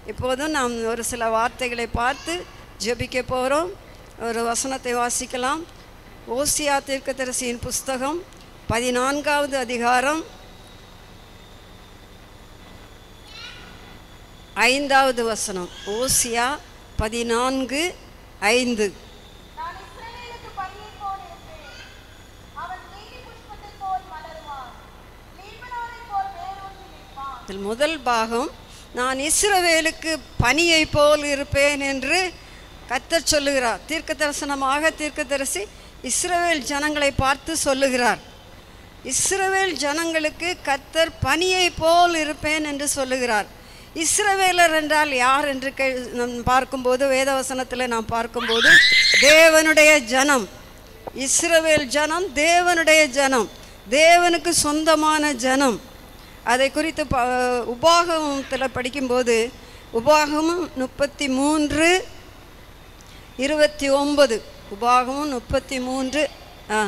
இப்போதும் நாம் ஒரு சில வார்த்தைகளை பார்த்து ஜெபிக்க போகிறோம் ஒரு வசனத்தை வாசிக்கலாம் ஓசியா தீர்க்கதரிசியின் புஸ்தகம் பதினான்காவது அதிகாரம் ஐந்தாவது வசனம் ஓசியா பதினான்கு ஐந்து நான் இஸ்ரவேலுக்கு பனியைப் போல் இருப்பேன். அவன் நீதி புஷ்பத்தைப் போல் மலருவான். லீபனோனைப் போல் வேரூன்றி நிற்பான். இதில் முதல் பாகம் நான் இஸ்ரவேலுக்கு பனியை போல் இருப்பேன் என்று கத்தர் சொல்லுகிறார் தீர்க்க தரிசனமாக தீர்க்கதரிசி இஸ்ரவேல் ஜனங்களை பார்த்து சொல்லுகிறார் இஸ்ரவேல் ஜனங்களுக்கு கத்தர் பனியை போல் இருப்பேன் என்று சொல்லுகிறார் இஸ்ரவேலர் என்றால் யார் என்று கே நாம் பார்க்கும்போது வேதவசனத்தில் நாம் பார்க்கும்போது தேவனுடைய ஜனம் இஸ்ரவேல் ஜனம் தேவனுடைய ஜனம் தேவனுக்கு சொந்தமான ஜனம் அதை குறித்து ப உபாகமத்தில் படிக்கும்போது உபாகமம் முப்பத்தி மூன்று இருபத்தி ஒன்பது உபாகமம் முப்பத்தி மூன்று ஆ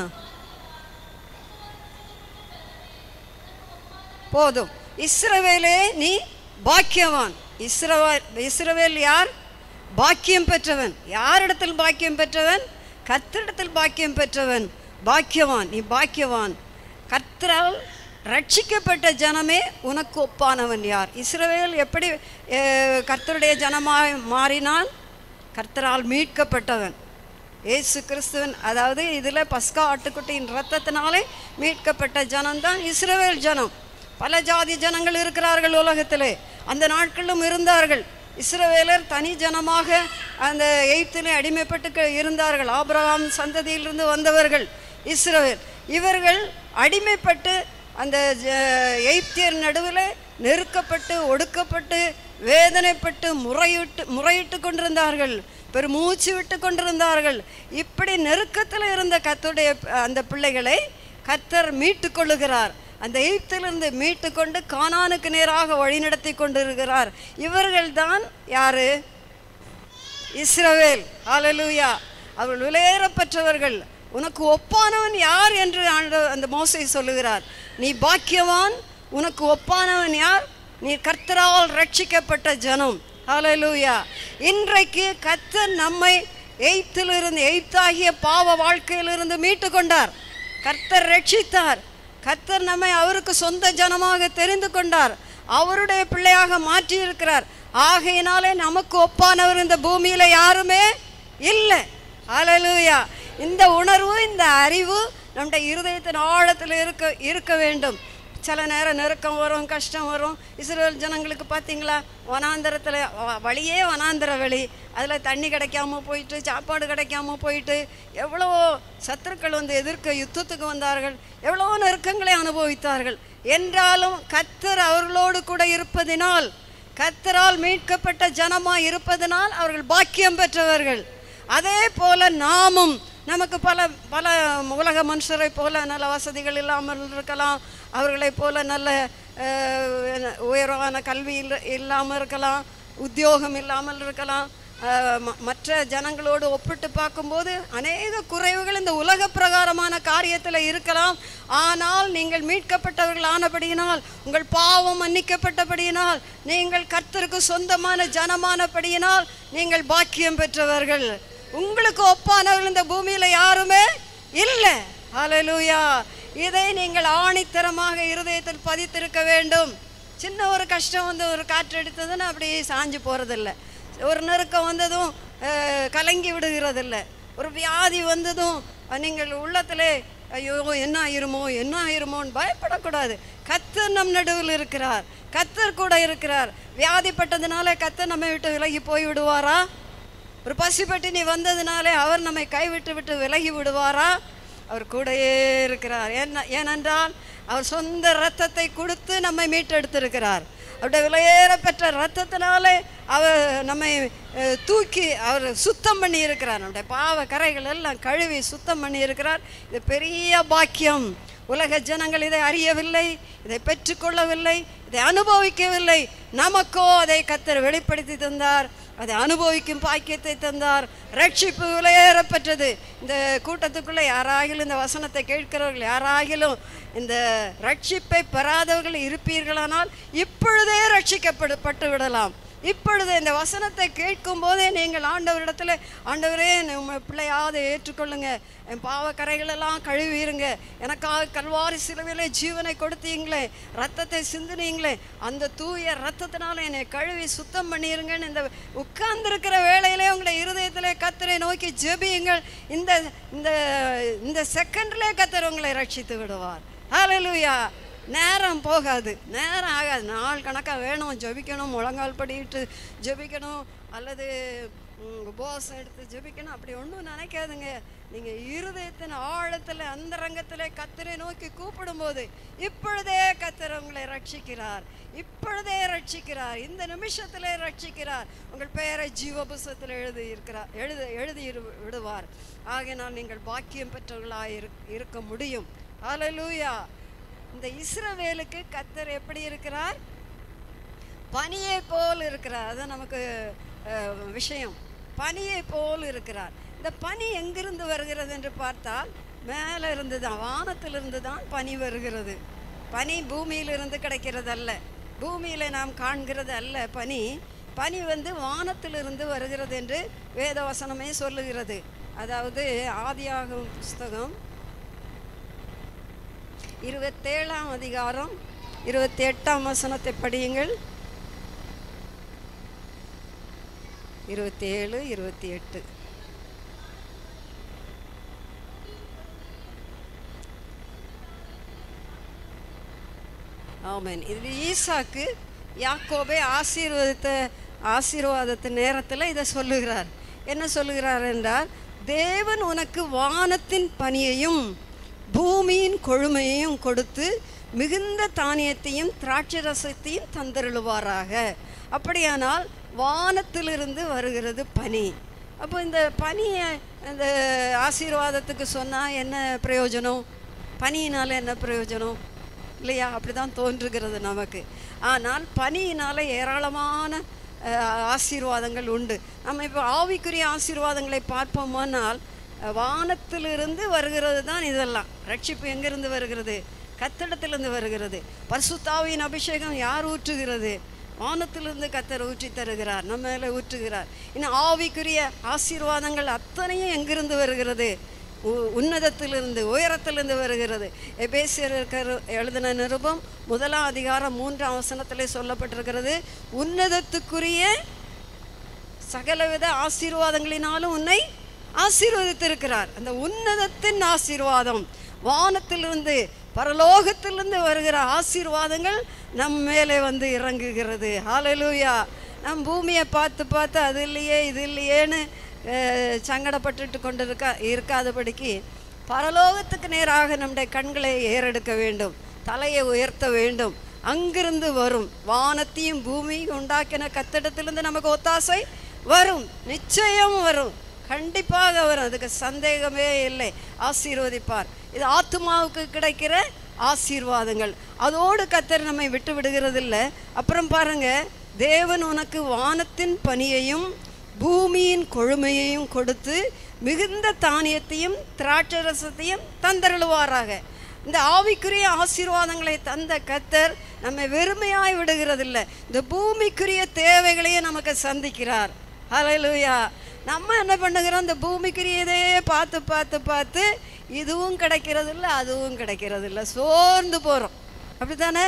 போதும் இஸ்ரவேலே நீ பாக்கியவான் இஸ்ரவா இஸ்ரவேல் யார் பாக்கியம் பெற்றவன் யாரிடத்தில் பாக்கியம் பெற்றவன் கர்த்தரிடத்தில் பாக்கியம் பெற்றவன் பாக்கியவான் நீ பாக்கியவான் கர்த்தரால் ரட்சிக்கப்பட்ட ஜனமே உனக்கு ஒப்பானவன் யார் இஸ்ரவேல் எப்படி அஹ், கர்த்தருடைய ஜனமாய் மாறினான் கர்த்தரால் மீட்கப்பட்டவன் இயேசு கிறிஸ்துவன் அதாவது இதில் பஸ்கா ஆட்டுக்குட்டியின் ரத்தத்தினாலே மீட்கப்பட்ட ஜனம்தான் இஸ்ரவேல் ஜனம் பல ஜாதி ஜனங்கள் இருக்கிறார்கள் உலகத்திலே அந்த நாட்களிலும் இருந்தார்கள் இஸ்ரவேலர் தனி ஜனமாக அந்த எய்த்திலே அடிமைப்பட்டு க- இருந்தார்கள் ஆபிரகாம் சந்ததியிலிருந்து வந்தவர்கள் இஸ்ரவேல் இவர்கள் அடிமைப்பட்டு அந்த ஜ- எய்த்தியர் நடுவில் நெருக்கப்பட்டு ஒடுக்கப்பட்டு வேதனைப்பட்டு முறையிட்டு முறையிட்டு கொண்டிருந்தார்கள் பெருமூச்சு விட்டு கொண்டிருந்தார்கள் இப்படி நெருக்கத்தில் இருந்த கத்துடைய அந்த பிள்ளைகளை கத்தர் மீட்டு கொள்ளுகிறார் அந்த எய்த்திலிருந்து மீட்டு கொண்டு கானானுக்கு நேராக வழிநடத்தி கொண்டிருக்கிறார் இவர்கள்தான் யாரு இஸ்ரவேல் ஹalleluya அவர்கள் விலையேறப்பெற்றவர்கள் உனக்கு ஒப்பானவன் யார் என்று ஆண்ட- அந்த மோசை சொல்லுகிறார் நீ பாக்கியவான் உனக்கு ஒப்பானவன் யார் நீ கர்த்தரால் ரட்சிக்கப்பட்ட ஜனம் ஹalleluya இன்றைக்கு கர்த்தர் நம்மை எய்த்திலிருந்து எய்த்தாகிய பாவ வாழ்க்கையிலிருந்து மீட்டு கொண்டார் கர்த்தர் ரட்சித்தார் கர்த்தர் நம்மை அவருக்கு சொந்த ஜனமாக தெரிந்து கொண்டார் அவருடைய பிள்ளையாக மாற்றி இருக்கிறார் ஆகையினாலே நமக்கு ஒப்பானவர் இந்த பூமியில யாருமே இல்லை ஹalleluya இந்த உணர்வு இந்த அறிவு நம்முடைய இருதயத்தின் ஆழத்தில் இருக்க இருக்க வேண்டும் சில நேரம் நெருக்கம் வரும் கஷ்டம் வரும் இஸ்ரேல் ஜனங்களுக்கு பார்த்தீங்களா வனாந்தரத்தில் வழியே வனாந்தர வழி அதில் தண்ணி கிடைக்காம போயிட்டு சாப்பாடு கிடைக்காம போயிட்டு எவ்வளவோ சத்துருக்கள் வந்து எதிர்க்க யுத்தத்துக்கு வந்தார்கள் எவ்வளவோ நெருக்கங்களை அனுபவித்தார்கள் என்றாலும் கத்தர் அவர்களோடு கூட இருப்பதினால் கத்தரால் மீட்கப்பட்ட ஜனமாய் இருப்பதனால் அவர்கள் பாக்கியம் பெற்றவர்கள் அதே போல நாமும் நமக்கு பல பல உலக மனுஷரை போல நல்ல வசதிகள் இல்லாமல் இருக்கலாம் அவர்களைப் போல நல்ல அஹ், உயர்வான கல்வி இல்ல இல்லாமல் இருக்கலாம் உத்தியோகம் இல்லாமல் இருக்கலாம் அஹ், ம- மற்ற ஜனங்களோடு ஒப்பிட்டு பார்க்கும்போது அநேக குறைவுகள் இந்த உலக பிரகாரமான காரியத்தில் இருக்கலாம் ஆனால் நீங்கள் மீட்கப்பட்டவர்கள் ஆனபடியினால் உங்கள் பாவம் மன்னிக்கப்பட்டபடியினால் நீங்கள் கர்த்தருக்கு சொந்தமான ஜனமானபடியினால் நீங்கள் பாக்கியம் பெற்றவர்கள் உங்களுக்கு ஒப்பானவர்கள் இந்த பூமியில யாருமே இல்லை ஹalleluya இதை நீங்கள் ஆணித்தரமாக இருதயத்தில் பதித்திருக்க வேண்டும் சின்ன ஒரு கஷ்டம் வந்து ஒரு காற்று அடித்ததுன்னு அப்படியே சாஞ்சு போறதில்ல ஒரு நெருக்கம் வந்ததும் அஹ், கலங்கி விடுகிறதில்ல ஒரு வியாதி வந்ததும் அஹ், நீங்கள் உள்ளத்திலே ஐயோ என்ன ஆயிருமோ என்ன ஆயிருமோன்னு பயப்படக்கூடாது கத்தர் நம் நடுவில் இருக்கிறார் கத்தர் கூட இருக்கிறார் வியாதிப்பட்டதுனால கத்தர் நம்மை விட்டு விலகி போய் விடுவாரா ஒரு பசிப்பட்டினி வந்ததுனாலே அவர் நம்மை கைவிட்டு விட்டு விலகி விடுவாரா அவர் கூடயே இருக்கிறார் என்ன ஏனென்றால் அவர் சொந்த இரத்தத்தை கொடுத்து நம்மை மீட்டெடுத்திருக்கிறார் அவருடைய விலையேற பெற்ற இரத்தத்தினாலே அவர் நம்மை அஹ், தூக்கி அவர் சுத்தம் பண்ணி இருக்கிறார் நம்முடைய பாவ கரைகள் எல்லாம் கழுவி சுத்தம் பண்ணி இருக்கிறார் இது பெரிய பாக்கியம் உலக ஜனங்கள் இதை அறியவில்லை இதை பெற்றுக்கொள்ளவில்லை இதை அனுபவிக்கவில்லை நமக்கோ அதை கத்தர் வெளிப்படுத்தி தந்தார் அதை அனுபவிக்கும் பாக்கியத்தை தந்தார் ரட்சிப்பு விலையேறப்பெற்றது இந்த கூட்டத்துக்குள்ளே யாராகிலும் இந்த வசனத்தை கேட்கிறவர்கள் யாராகிலும் இந்த ரட்சிப்பை பெறாதவர்கள் இருப்பீர்களானால் இப்பொழுதே ரட்சிக்கப்படு பட்டு விடலாம் இப்பொழுது இந்த வசனத்தை கேட்கும் போதே நீங்கள் ஆண்டவரிடத்துல ஆண்டவரே உங்க பிள்ளையாவது ஏற்றுக்கொள்ளுங்க என் பாவக்கரைகளெல்லாம் கழுவிருங்க எனக்காக கல்வாரி சிலுவையிலே ஜீவனை கொடுத்தீங்களே ரத்தத்தை சிந்துனீங்களே அந்த தூய ரத்தத்தினால என்னை கழுவி சுத்தம் பண்ணிருங்கன்னு இந்த உட்கார்ந்திருக்கிற வேளையிலே உங்களை இருதயத்திலே கத்தரை நோக்கி ஜெபியுங்கள் இந்த இந்த இந்த செகண்ட்லேயே கத்தர் உங்களை ரட்சித்து விடுவார் ஹalleluya நேரம் போகாது நேரம் ஆகாது நாள் கணக்காக வேணும் ஜெபிக்கணும் முழங்கால் படிட்டு ஜெபிக்கணும் அல்லது ம், உபவாசம் எடுத்து ஜெபிக்கணும் அப்படி ஒன்றும் நினைக்காதுங்க நீங்கள் இருதயத்தின் ஆழத்தில் அந்த ரங்கத்தில் கத்தரை நோக்கி கூப்பிடும்போது இப்பொழுதே கத்தர் உங்களை ரட்சிக்கிறார் இப்பொழுதே ரட்சிக்கிறார் இந்த நிமிஷத்திலே ரட்சிக்கிறார் உங்கள் பெயரை ஜீவ புஸ்தகத்தில் எழுதி இருக்கிறார் எழுத எழுதி இரு- விடுவார் ஆகையினால் நீங்கள் பாக்கியம் பெற்றவர்களாக இருக்- இருக்க முடியும் ஹalleluya இந்த இஸ்ரவேலுக்கு கத்தர் எப்படி இருக்கிறார் பனியை போல் இருக்கிறார் அதான் நமக்கு அஹ், விஷயம் பனியை போல் இருக்கிறார் இந்த பனி எங்கிருந்து வருகிறது என்று பார்த்தால் மேலே இருந்து தான் வானத்திலிருந்து தான் பனி வருகிறது பனி பூமியிலிருந்து கிடைக்கிறது அல்ல பூமியில் நாம் காண்கிறது அல்ல பனி பனி வந்து வானத்திலிருந்து வருகிறது என்று வேதவசனமே சொல்லுகிறது அதாவது ஆதியாகும் புஸ்தகம் இருபத்தேழாம் அதிகாரம் இருபத்தி எட்டாம் வசனத்தை படியுங்கள் இருபத்தி ஏழு இருபத்தி எட்டு ஆமென் இது ஈசாக்கு யாக்கோபை ஆசீர்வதித்த ஆசீர்வாதத்து நேரத்தில் இதை சொல்லுகிறார் என்ன சொல்லுகிறார் என்றால் தேவன் உனக்கு வானத்தின் பனியையும் பூமியின் கொழுமையையும் கொடுத்து மிகுந்த தானியத்தையும் திராட்சை ரசத்தையும் தந்தருளுவாராக அப்படியானால் வானத்திலிருந்து வருகிறது பனி அப்போ இந்த பனியை இந்த ஆசீர்வாதத்துக்கு சொன்னால் என்ன பிரயோஜனம் பனியினால் என்ன பிரயோஜனம் இல்லையா அப்படிதான் தோன்றுகிறது நமக்கு ஆனால் பனியினால் ஏராளமான அஹ், ஆசீர்வாதங்கள் உண்டு நம்ம இப்போ ஆவிக்குரிய ஆசீர்வாதங்களை பார்ப்போமானால் அஹ், வானத்திலிருந்து வருகிறது தான் இதெல்லாம் ரட்சிப்பு எங்கிருந்து வருகிறது கத்திடத்திலிருந்து வருகிறது பரிசுத்தாவின் அபிஷேகம் யார் ஊற்றுகிறது வானத்திலிருந்து கத்தர் ஊற்றி தருகிறார் நம்ம மேலே ஊற்றுகிறார் இன்னும் ஆவிக்குரிய ஆசீர்வாதங்கள் அத்தனையும் எங்கிருந்து வருகிறது உ- உன்னதத்திலிருந்து உயரத்திலிருந்து வருகிறது எபேசியர் எழுதின நிருபம் முதலாம் அதிகாரம் மூன்றாம் வசனத்திலே சொல்லப்பட்டிருக்கிறது உன்னதத்துக்குரிய சகலவித ஆசீர்வாதங்களினாலும் உன்னை ஆசீர்வதித்திருக்கிறார் அந்த உன்னதத்தின் ஆசீர்வாதம் வானத்திலிருந்து பரலோகத்திலிருந்து வருகிற ஆசீர்வாதங்கள் நம் மேலே வந்து இறங்குகிறது ஹalleluya நம் பூமியை பார்த்து பார்த்து அது இல்லையே இது இல்லையேன்னு அஹ், சங்கடப்பட்டுட்டு கொண்டு இருக்க இருக்காதபடிக்கு பரலோகத்துக்கு நேராக நம்முடைய கண்களை ஏறெடுக்க வேண்டும் தலையை உயர்த்த வேண்டும் அங்கிருந்து வரும் வானத்தையும் பூமியும் உண்டாக்கின கத்திடத்திலிருந்து நமக்கு ஒத்தாசை வரும் நிச்சயம் வரும் கண்டிப்பாக வரும் அதுக்கு சந்தேகமே இல்லை ஆசீர்வதிப்பார் இது ஆத்மாவுக்கு கிடைக்கிற ஆசீர்வாதங்கள் அதோடு கத்தர் நம்மை விட்டு விடுகிறதில்ல அப்புறம் பாருங்க தேவன் உனக்கு வானத்தின் பனியையும் பூமியின் கொழுமையையும் கொடுத்து மிகுந்த தானியத்தையும் திராட்சரசத்தையும் தந்தருளுவாராக இந்த ஆவிக்குரிய ஆசீர்வாதங்களை தந்த கத்தர் நம்மை வெறுமையாய் விடுகிறதில்ல இந்த பூமிக்குரிய தேவைகளையும் நமக்கு சந்திக்கிறார் ஹalleluya நம்ம என்ன பண்ணுகிறோம் இந்த பூமிக்குரியதே பார்த்து பார்த்து பார்த்து இதுவும் கிடைக்கிறதில்ல அதுவும் கிடைக்கிறதில்ல சோர்ந்து போகிறோம் அப்படித்தானே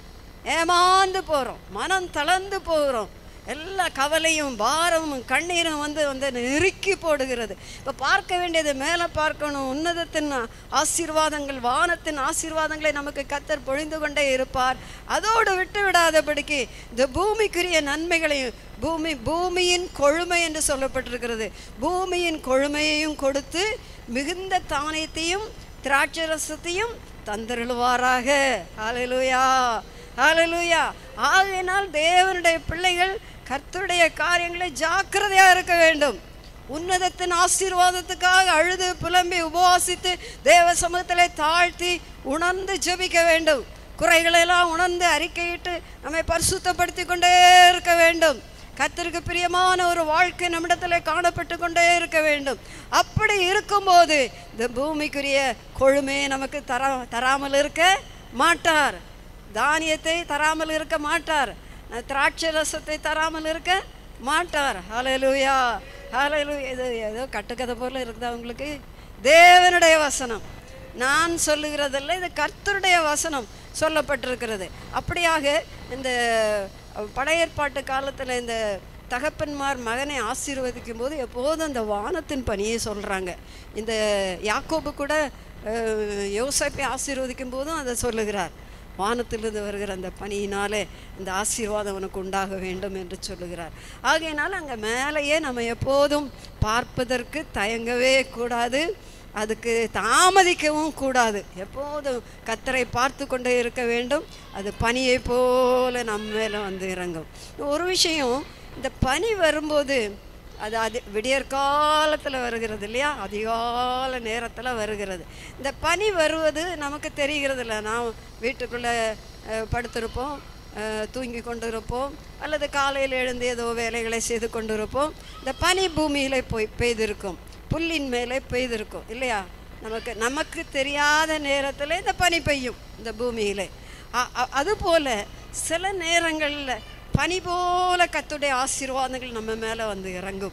ஏமாந்து போகிறோம் மனம் தளர்ந்து போகிறோம் எல்லா கவலையும் பாரமும் கண்ணீரும் வந்து வந்து நெருக்கி போடுகிறது இப்போ பார்க்க வேண்டியது மேலே பார்க்கணும் உன்னதத்தின் ஆசீர்வாதங்கள் வானத்தின் ஆசீர்வாதங்களை நமக்கு கத்தர் பொழிந்து கொண்டே இருப்பார் அதோடு விட்டு விடாதபடிக்கு இந்த பூமிக்குரிய நன்மைகளையும் பூமி பூமியின் கொழுமை என்று சொல்லப்பட்டிருக்கிறது பூமியின் கொழுமையையும் கொடுத்து மிகுந்த தானியத்தையும் திராட்சரசத்தையும் தந்தருளுவாராக ஹalleluya ஹalleluya ஆகையினால் தேவனுடைய பிள்ளைகள் கர்த்தருடைய காரியங்களை ஜாக்கிரதையாக இருக்க வேண்டும் உன்னதத்தின் ஆசீர்வாதத்துக்காக அழுது புலம்பி உபவாசித்து தேவ சமூகத்திலே தாழ்த்தி உணர்ந்து ஜெபிக்க வேண்டும் குறைகளெல்லாம் உணர்ந்து அறிக்கையிட்டு நம்மை பரிசுத்தப்படுத்தி கொண்டே இருக்க வேண்டும் கர்த்தருக்கு பிரியமான ஒரு வாழ்க்கை நம்மிடத்தில் காணப்பட்டு கொண்டே இருக்க வேண்டும் அப்படி இருக்கும்போது இந்த பூமிக்குரிய கொழுமையை நமக்கு தரா தராமல் இருக்க மாட்டார் தானியத்தை தராமல் இருக்க மாட்டார் நான் திராட்சை ரசத்தை தராமல் இருக்க மாட்டார் ஹalleluya ஹalleluya இது ஏதோ கட்டுக்கதை போல இருக்குதா உங்களுக்கு தேவனுடைய வசனம் நான் சொல்லுகிறதல்ல இது கர்த்தருடைய வசனம் சொல்லப்பட்டிருக்கிறது அப்படியாக இந்த படையேற்பாட்டு காலத்தில் இந்த தகப்பன்மார் மகனை ஆசீர்வதிக்கும் போது எப்போதும் அந்த வானத்தின் பணியை சொல்கிறாங்க இந்த யாக்கோபு கூட அஹ், யோசேப்பை ஆசீர்வதிக்கும் போதும் அதை சொல்லுகிறார் வானத்திலிருந்து வருகிற அந்த பனியினாலே இந்த ஆசீர்வாதம் உனக்கு உண்டாக வேண்டும் என்று சொல்லுகிறார் ஆகையினால் அங்கே மேலேயே நம்ம எப்போதும் பார்ப்பதற்கு தயங்கவே கூடாது அதுக்கு தாமதிக்கவும் கூடாது எப்போதும் கத்தரை பார்த்து கொண்டே இருக்க வேண்டும் அது பனியை போல நம்ம மேலே வந்து இறங்கும் ஒரு விஷயம் இந்த பனி வரும்போது அது அது விடியற் காலத்தில் வருகிறது இல்லையா அதிகால நேரத்தில் வருகிறது இந்த பனி வருவது நமக்கு தெரிகிறது இல்லை நாம் வீட்டுக்குள்ளே அஹ், படுத்திருப்போம் அஹ், தூங்கி கொண்டு இருப்போம் அல்லது காலையில் எழுந்து ஏதோ வேலைகளை செய்து கொண்டு இருப்போம் இந்த பனி பூமியில் போய் பெய்திருக்கும் புல்லின் மேலே பெய்திருக்கும் இல்லையா நமக்கு நமக்கு தெரியாத நேரத்தில் இந்த பனி பெய்யும் இந்த பூமியிலே அ- அ- அதுபோல சில நேரங்களில் பனி போல கத்துடைய ஆசீர்வாதங்கள் நம்ம மேலே வந்து இறங்கும்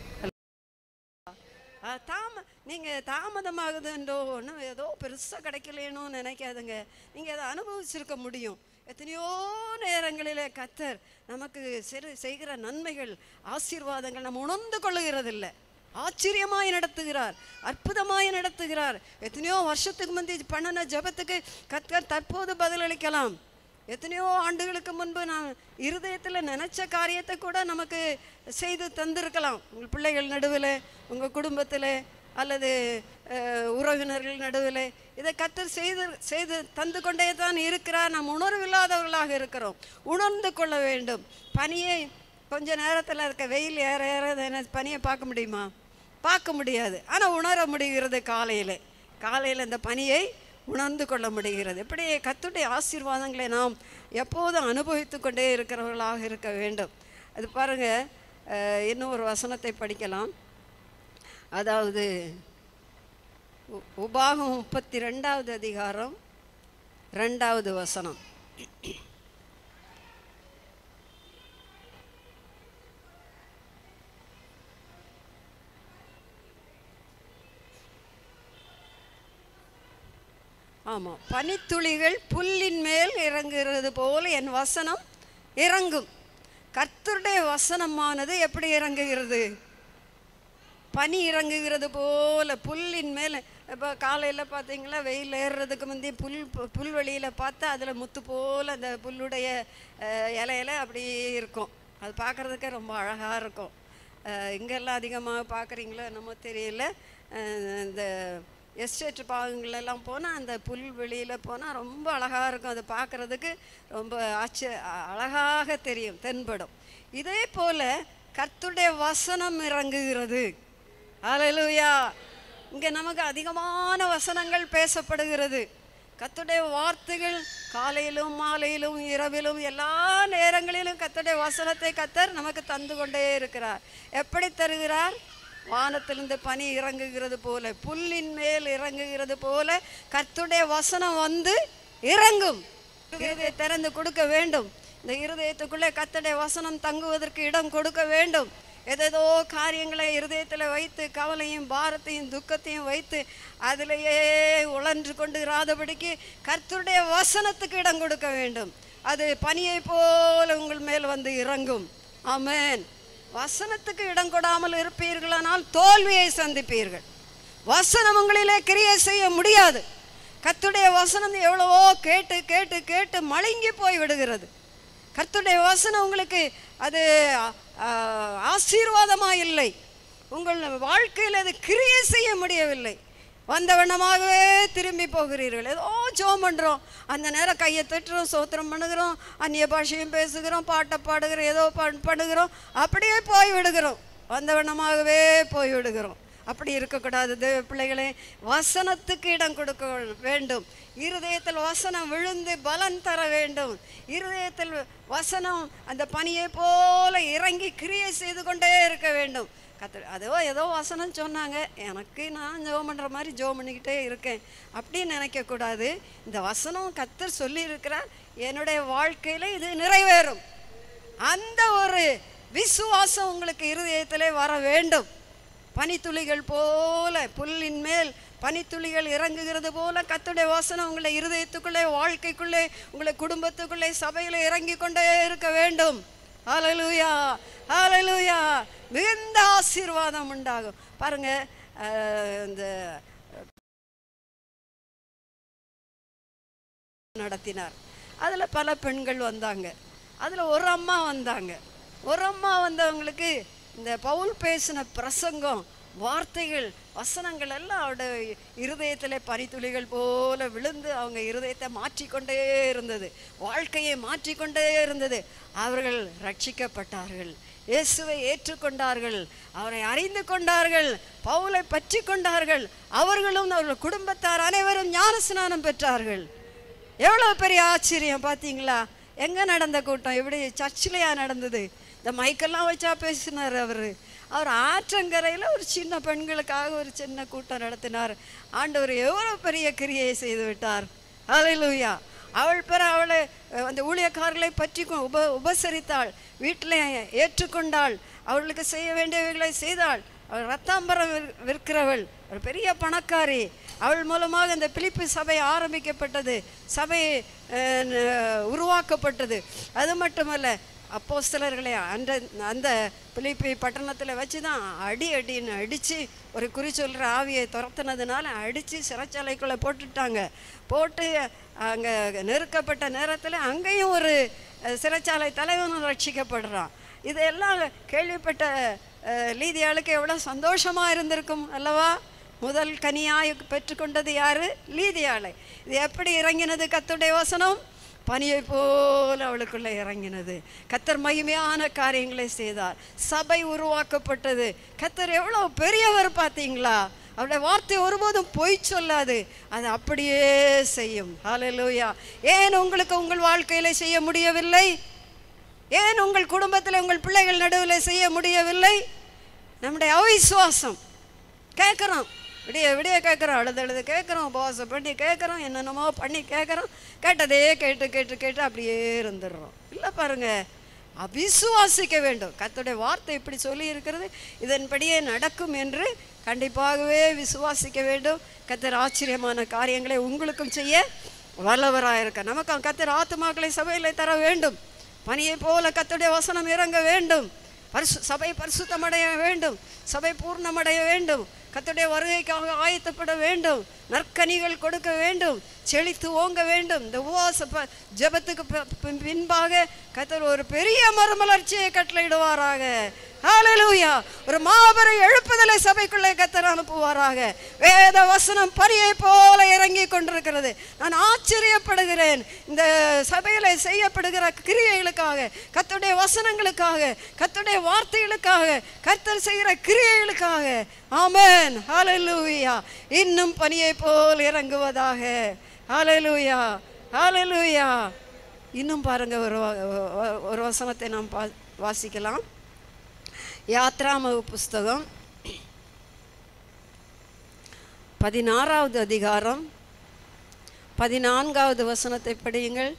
ஆ, தாம நீங்கள் தாமதமாகுதுன்றோ ஒன்றும் ஏதோ பெருசாக கிடைக்கலேனோ நினைக்காதுங்க நீங்கள் அதை அனுபவிச்சிருக்க முடியும் எத்தனையோ நேரங்களிலே கத்தர் நமக்கு சிறு செய்கிற நன்மைகள் ஆசீர்வாதங்கள் நம்ம உணர்ந்து கொள்ளுகிறதில்ல ஆச்சரியமாய் நடத்துகிறார் அற்புதமாய் நடத்துகிறார் எத்தனையோ வருஷத்துக்கு முந்தி பண்ணின ஜெபத்துக்கு கத்தர் தற்போது பதிலளிக்கலாம் எத்தனையோ ஆண்டுகளுக்கு முன்பு நான் இருதயத்தில் நினச்ச காரியத்தை கூட நமக்கு செய்து தந்திருக்கலாம் உங்கள் பிள்ளைகள் நடுவில் உங்கள் குடும்பத்தில் அல்லது அஹ், உறவினர்கள் நடுவில் இதை கத்தர் செய்து செய்து தந்து கொண்டே தான் இருக்கிறார் நாம் உணர்வில்லாதவர்களாக இருக்கிறோம் உணர்ந்து கொள்ள வேண்டும் பனியை கொஞ்ச நேரத்தில் இருக்க வெயில் ஏற ஏற என்ன பனியை பார்க்க முடியுமா பார்க்க முடியாது ஆனால் உணர முடிகிறது காலையில் காலையில் இந்த பனியை உணர்ந்து கொள்ள முடிகிறது எப்படி கத்துடைய ஆசீர்வாதங்களை நாம் எப்போதும் அனுபவித்து கொண்டே இருக்கிறவர்களாக இருக்க வேண்டும் அது பாருங்க அஹ், இன்னும் ஒரு வசனத்தை படிக்கலாம் அதாவது உ- உபாகம் முப்பத்தி ரெண்டாவது அதிகாரம் ரெண்டாவது வசனம் ஆமாம் பனித்துளிகள் புல்லின் மேல் இறங்குகிறது போல என் வசனம் இறங்கும் கர்த்தருடைய வசனமானது எப்படி இறங்குகிறது பனி இறங்குகிறது போல புல்லின் மேலே இப்போ காலையில் பார்த்தீங்களா வெயில் ஏறுறதுக்கு முந்தைய புல் பு- புல்வெளியில் பார்த்தா அதில் முத்து போல் அந்த புல்லுடைய அஹ், இலையில அப்படியே இருக்கும் அது பார்க்குறதுக்கே ரொம்ப அழகாக இருக்கும் அஹ், இங்கெல்லாம் அதிகமாக பார்க்குறீங்களோ என்னமோ தெரியல அஹ், இந்த எஸ்டேட் பாகங்களெல்லாம் போனால் அந்த புல்வெளியில் போனால் ரொம்ப அழகாக இருக்கும் அதை பார்க்குறதுக்கு ரொம்ப ஆச்ச அ- அழகாக தெரியும் தென்படும் இதே போல் கர்த்தருடைய வசனம் இறங்குகிறது ஹalleluya இங்கே நமக்கு அதிகமான வசனங்கள் பேசப்படுகிறது கர்த்தருடைய வார்த்தைகள் காலையிலும் மாலையிலும் இரவிலும் எல்லா நேரங்களிலும் கர்த்தருடைய வசனத்தை கத்தர் நமக்கு தந்து கொண்டே இருக்கிறார் எப்படி தருகிறார் வானத்திலிருந்து பனி இறங்குகிறது போல புல்லின் மேல் இறங்குகிறது போல கர்த்தருடைய வசனம் வந்து இறங்கும் இருதயத்தை திறந்து கொடுக்க வேண்டும் இந்த இருதயத்துக்குள்ளே கர்த்தருடைய வசனம் தங்குவதற்கு இடம் கொடுக்க வேண்டும் ஏதேதோ காரியங்களை இருதயத்தில் வைத்து கவலையும் பாரத்தையும் துக்கத்தையும் வைத்து அதிலேயே உழன்று கொண்டு இராதபடிக்கு கர்த்தருடைய வசனத்துக்கு இடம் கொடுக்க வேண்டும் அது பனியை போல உங்கள் மேல் வந்து இறங்கும் ஆமென் வசனத்துக்கு இடம் கொடாமல் இருப்பீர்களானால் தோல்வியை சந்திப்பீர்கள் வசனம் உங்களிலே கிரியை செய்ய முடியாது கர்த்தருடைய வசனம் எவ்வளவோ கேட்டு கேட்டு கேட்டு மழுங்கி போய் விடுகிறது கர்த்தருடைய வசனம் உங்களுக்கு அது ஆசீர்வாதமாக இல்லை உங்கள் வாழ்க்கையில் அது கிரியை செய்ய முடியவில்லை வந்தவண்ணமாகவே திரும்பி போகிறீர்கள் ஏதோ ஜோம் பண்ணுறோம் அந்த நேரம் கையை தட்டுறோம் சோத்திரம் பண்ணுகிறோம் அந்நிய பாஷையும் பேசுகிறோம் பாட்டை பாடுகிறோம் ஏதோ பண் பண்ணுகிறோம் அப்படியே போய் விடுகிறோம் வந்தவண்ணமாகவே போய் விடுகிறோம் அப்படி இருக்கக்கூடாது தேவ பிள்ளைகளே வசனத்துக்கு இடம் கொடுக்க வேண்டும் இருதயத்தில் வசனம் விழுந்து பலன் தர வேண்டும் இருதயத்தில் வசனம் அந்த பனியை போல இறங்கி கிரியை செய்து கொண்டே இருக்க வேண்டும் கத்த அதோ ஏதோ வசனம் சொன்னாங்க எனக்கு நான் ஜெபம் பண்ணுற மாதிரி ஜெபம் பண்ணிக்கிட்டே இருக்கேன் அப்படின்னு நினைக்கக்கூடாது இந்த வசனம் கத்தர் சொல்லியிருக்கிறார் என்னுடைய வாழ்க்கையில் இது நிறைவேறும் அந்த ஒரு விசுவாசம் உங்களுக்கு இருதயத்திலே வர வேண்டும் பனித்துளிகள் போல புல்லின் மேல் பனித்துளிகள் இறங்குகிறது போல கத்துடைய வாசனை உங்களை இருதயத்துக்குள்ளே வாழ்க்கைக்குள்ளே உங்களை குடும்பத்துக்குள்ளே சபையில் இறங்கி கொண்டே இருக்க வேண்டும் ஹalleluya ஹalleluya மிகுந்த ஆசீர்வாதம் உண்டாகும் பாருங்க அஹ், இந்த நடத்தினார் அதில் பல பெண்கள் வந்தாங்க அதில் ஒரு அம்மா வந்தாங்க ஒரு அம்மா வந்தவங்களுக்கு இந்த பவுல் பேசின பிரசங்கம் வார்த்தைகள் வசனங்கள் எல்லாம் அவருடைய இருதயத்தில் பனித்துளிகள் போல விழுந்து அவங்க இருதயத்தை மாற்றிக்கொண்டே இருந்தது வாழ்க்கையை மாற்றிக்கொண்டே இருந்தது அவர்கள் ரட்சிக்கப்பட்டார்கள் இயேசுவை ஏற்றுக்கொண்டார்கள் அவரை அறிந்து கொண்டார்கள் பவுலை பற்றி கொண்டார்கள் அவர்களும் அவர்கள் குடும்பத்தார் அனைவரும் ஞானஸ்நானம் பெற்றார்கள் எவ்வளோ பெரிய ஆச்சரியம் பார்த்தீங்களா எங்கே நடந்த கூட்டம் எப்படி சர்ச்சிலையா நடந்தது இந்த மைக்கெல்லாம் வச்சா பேசினார் அவர் அவர் ஆற்றங்கரையில் ஒரு சின்ன பெண்களுக்காக ஒரு சின்ன கூட்டம் நடத்தினார் ஆண்டவர் எவ்வளோ பெரிய கிரியை செய்து விட்டார் ஹalleluya அவள் பிற அவளை அஹ், அந்த ஊழியக்காரர்களை பற்றி கொ- உப உபசரித்தாள் வீட்டில் ஏற்றுக்கொண்டாள் அவளுக்கு செய்ய வேண்டியவைகளை செய்தாள் அவள் ரத்தாம்பரம் விற்- விற்கிறவள் ஒரு பெரிய பணக்காரி அவள் மூலமாக இந்த பிலிப்பு சபை ஆரம்பிக்கப்பட்டது சபை அஹ், ந- உருவாக்கப்பட்டது அது மட்டுமல்ல அப்போஸ்தலர்களை அந்த அந்த பிலிப்பி பட்டணத்தில் வச்சு தான் அடி அடின்னு அடித்து ஒரு குறி சொல்கிற ஆவியை துரத்துனதுனால அடித்து சிறைச்சாலைக்குள்ளே போட்டுட்டாங்க போட்டு அங்கே நெருக்கப்பட்ட நேரத்தில் அங்கேயும் ஒரு அஹ், சிறைச்சாலை தலைவனும் ரட்சிக்கப்படுறான் இதெல்லாம் கேள்விப்பட்ட அஹ், லீதியாளுக்கு எவ்வளோ சந்தோஷமாக இருந்திருக்கும் அல்லவா முதல் கனியாய் பெற்றுக்கொண்டது யாரு லீதியாளை இது எப்படி இறங்கினது கத்துடைய வசனம் பனியை போல அவளுக்குள்ளே இறங்கினது கத்தர் மகிமையான காரியங்களை செய்தார் சபை உருவாக்கப்பட்டது கத்தர் எவ்வளோ பெரியவர் பார்த்தீங்களா அவருடைய வார்த்தை ஒருபோதும் பொய் சொல்லாது அது அப்படியே செய்யும் ஹalleluya ஏன் உங்களுக்கு உங்கள் வாழ்க்கையில செய்ய முடியவில்லை ஏன் உங்கள் குடும்பத்தில் உங்கள் பிள்ளைகள் நடுவில் செய்ய முடியவில்லை நம்முடைய அவிசுவாசம் கேட்குறோம் விடிய விடிய கேட்குறோம் அழுது அழுது கேட்குறோம் உபவாசம் பண்ணி கேட்குறோம் என்னென்னமோ பண்ணி கேட்குறோம் கேட்டதே கேட்டு கேட்டு கேட்டு அப்படியே இருந்துடுறோம் இல்லை பாருங்க அவிசுவாசிக்க வேண்டும் கர்த்தருடைய வார்த்தை இப்படி சொல்லி இருக்கிறது இதன்படியே நடக்கும் என்று கண்டிப்பாகவே விசுவாசிக்க வேண்டும் கத்தர் ஆச்சரியமான காரியங்களை உங்களுக்கும் செய்ய வல்லவராக இருக்க நமக்கு கத்தர் ஆத்துமாக்களை சபையில் தர வேண்டும் பனியை போல கத்துடைய வசனம் இறங்க வேண்டும் பரிசு சபை பரிசுத்தமடைய வேண்டும் சபை பூர்ணமடைய வேண்டும் கத்துடைய வருகைக்காக ஆயத்தப்பட வேண்டும் நற்கனிகள் கொடுக்க வேண்டும் செழித்து ஓங்க வேண்டும் இந்த உபவாச ப ஜெபத்துக்கு ப- பி- பின்பாக கத்தர் ஒரு பெரிய மறுமலர்ச்சியை கட்டளையிடுவாராக ஹalleluya ஒரு மாபெரும் எழுப்புதலை சபைக்குள்ளே கத்தர் அனுப்புவாராக வேத வசனம் பரியை போல இறங்கி கொண்டிருக்கிறது நான் ஆச்சரியப்படுகிறேன் இந்த சபையில் செய்யப்படுகிற கிரியைகளுக்காக கத்துடைய வசனங்களுக்காக கத்துடைய வார்த்தைகளுக்காக கத்தர் செய்கிற கிரியைகளுக்காக ஆமென் ஹalleluya இன்னும் பனியை போல் இறங்குவதாக ஹalleluya ஹalleluya இன்னும் பாருங்க ஒரு வ- வ- ஒரு வசனத்தை நாம் பா வாசிக்கலாம் யாத்ராம புஸ்தகம் பதினாறாவது அதிகாரம் பதினான்காவது வசனத்தை படியுங்கள்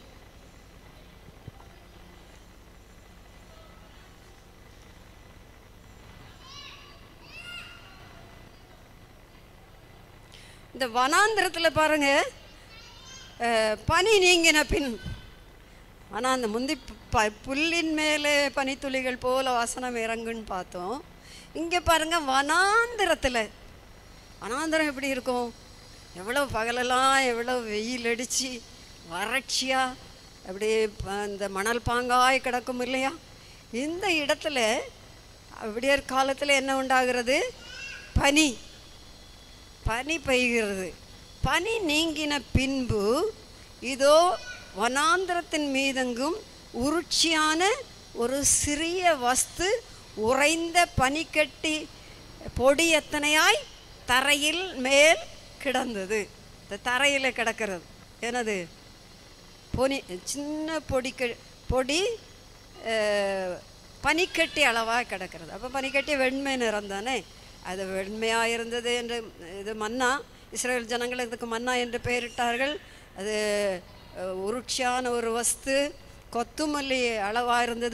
இந்த வனாந்திரத்தில் பாருங்க அஹ், பனி நீங்கின பின் ஆனால் அந்த முந்தி ப புல்லின் மேலே பனித்துளிகள் போல வசனம் இறங்குன்னு பார்த்தோம் இங்கே பாருங்க வனாந்திரத்தில் வனாந்திரம் எப்படி இருக்கும் எவ்வளோ பகலெல்லாம் எவ்வளோ வெயில் அடித்து வறட்சியாக அப்படியே ப- இந்த மணல் பாங்காய் கிடக்கும் இல்லையா இந்த இடத்துல விடியற் காலத்தில் என்ன உண்டாகிறது பனி பனி பெய்கிறது பனி நீங்கின பின்பு இதோ வனாந்திரத்தின் மீதெங்கும் உருட்சியான ஒரு சிறிய வஸ்து உறைந்த பனிக்கட்டி பொடி எத்தனையாய் தரையில் மேல் கிடந்தது இந்த தரையில் கிடக்கிறது என்னது பொனி சின்ன பொடி க- பொடி அஹ், பனிக்கட்டி அளவாக கிடக்கிறது அப்போ பனிக்கட்டி வெண்மை நிறம் தானே அது வெண்மையாக இருந்தது என்று இது மன்னா இஸ்ரேல் ஜனங்கள் இதுக்கு மன்னா என்று பெயரிட்டார்கள் அது அஹ், உருட்சியான ஒரு வஸ்து கொத்துமல்லி அளவாக இருந்தது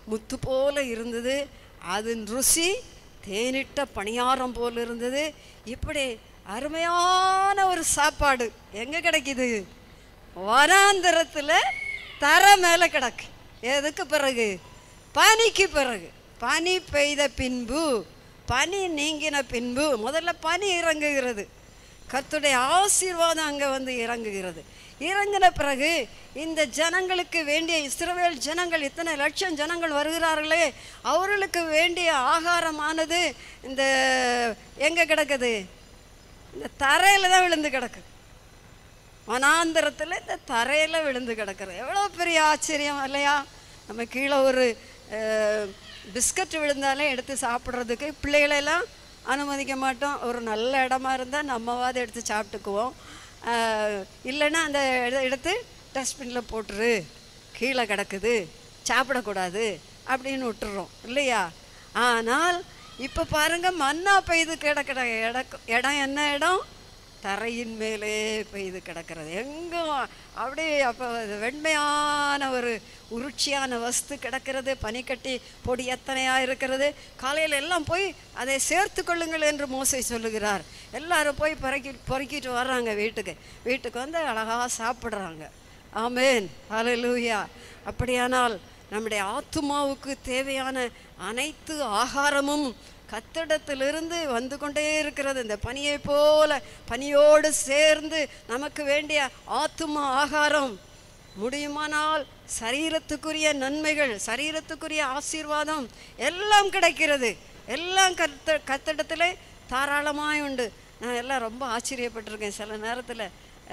முத்து போல இருந்தது அதன் ருசி தேனிட்ட பணியாரம் போல இருந்தது இப்படி அருமையான ஒரு சாப்பாடு எங்கே கிடைக்குது வனாந்தரத்தில் தர மேலே கிடக்கு எதுக்கு பிறகு பனிக்கு பிறகு பனி பெய்த பின்பு பனி நீங்கின பின்பு முதல்ல பனி இறங்குகிறது கர்த்தருடைய ஆசீர்வாதம் அங்கே வந்து இறங்குகிறது இறங்கின பிறகு இந்த ஜனங்களுக்கு வேண்டிய இஸ்ரவேல் ஜனங்கள் இத்தனை லட்சம் ஜனங்கள் வருகிறார்களே அவர்களுக்கு வேண்டிய ஆகாரமானது இந்த எங்கே கிடக்குது இந்த தரையில் தான் விழுந்து கிடக்குது வனாந்தரத்தில் இந்த தரையில் விழுந்து கிடக்குறது எவ்வளோ பெரிய ஆச்சரியம் இல்லையா நம்ம கீழே ஒரு அஹ், பிஸ்கட் விழுந்தாலே எடுத்து சாப்பிட்றதுக்கு பிள்ளைகளெல்லாம் அனுமதிக்க மாட்டோம் ஒரு நல்ல இடமா இருந்தால் நம்மவாது எடுத்து சாப்பிட்டுக்குவோம் அஹ், இல்லைன்னா அந்த இட- எடுத்து டஸ்ட்பினில் போட்டுரு கீழே கிடக்குது சாப்பிடக்கூடாது அப்படின்னு விட்டுறோம் இல்லையா ஆனால் இப்போ பாருங்க மண்ணா பெய்து கிடக்கிற இடம் இடம் என்ன இடம் தரையின் மேலே பெய்து கிடக்கிறது எங்கும் அப்படியே அப்போ அது வெண்மையான ஒரு உருட்சியான வஸ்து கிடக்கிறது பனிக்கட்டி பொடி எத்தனையாக இருக்கிறது காலையில் எல்லாம் போய் அதை சேர்த்து கொள்ளுங்கள் என்று மோசை சொல்லுகிறார் எல்லாரும் போய் பொறுக்கி பொறுக்கிட்டு வர்றாங்க வீட்டுக்கு வீட்டுக்கு வந்து அழகாக சாப்பிட்றாங்க ஆமேன் ஹalleluya அப்படியானால் நம்முடைய ஆத்துமாவுக்கு தேவையான அனைத்து ஆகாரமும் கத்திடத்திலிருந்து வந்து கொண்டே இருக்கிறது இந்த பனியை போல பனியோடு சேர்ந்து நமக்கு வேண்டிய ஆத்தும ஆகாரம் முடியுமானால் சரீரத்துக்குரிய நன்மைகள் சரீரத்துக்குரிய ஆசீர்வாதம் எல்லாம் கிடைக்கிறது எல்லாம் கத்த கத்திடத்தில் தாராளமாய் உண்டு நான் எல்லாம் ரொம்ப ஆச்சரியப்பட்டிருக்கேன் சில நேரத்தில்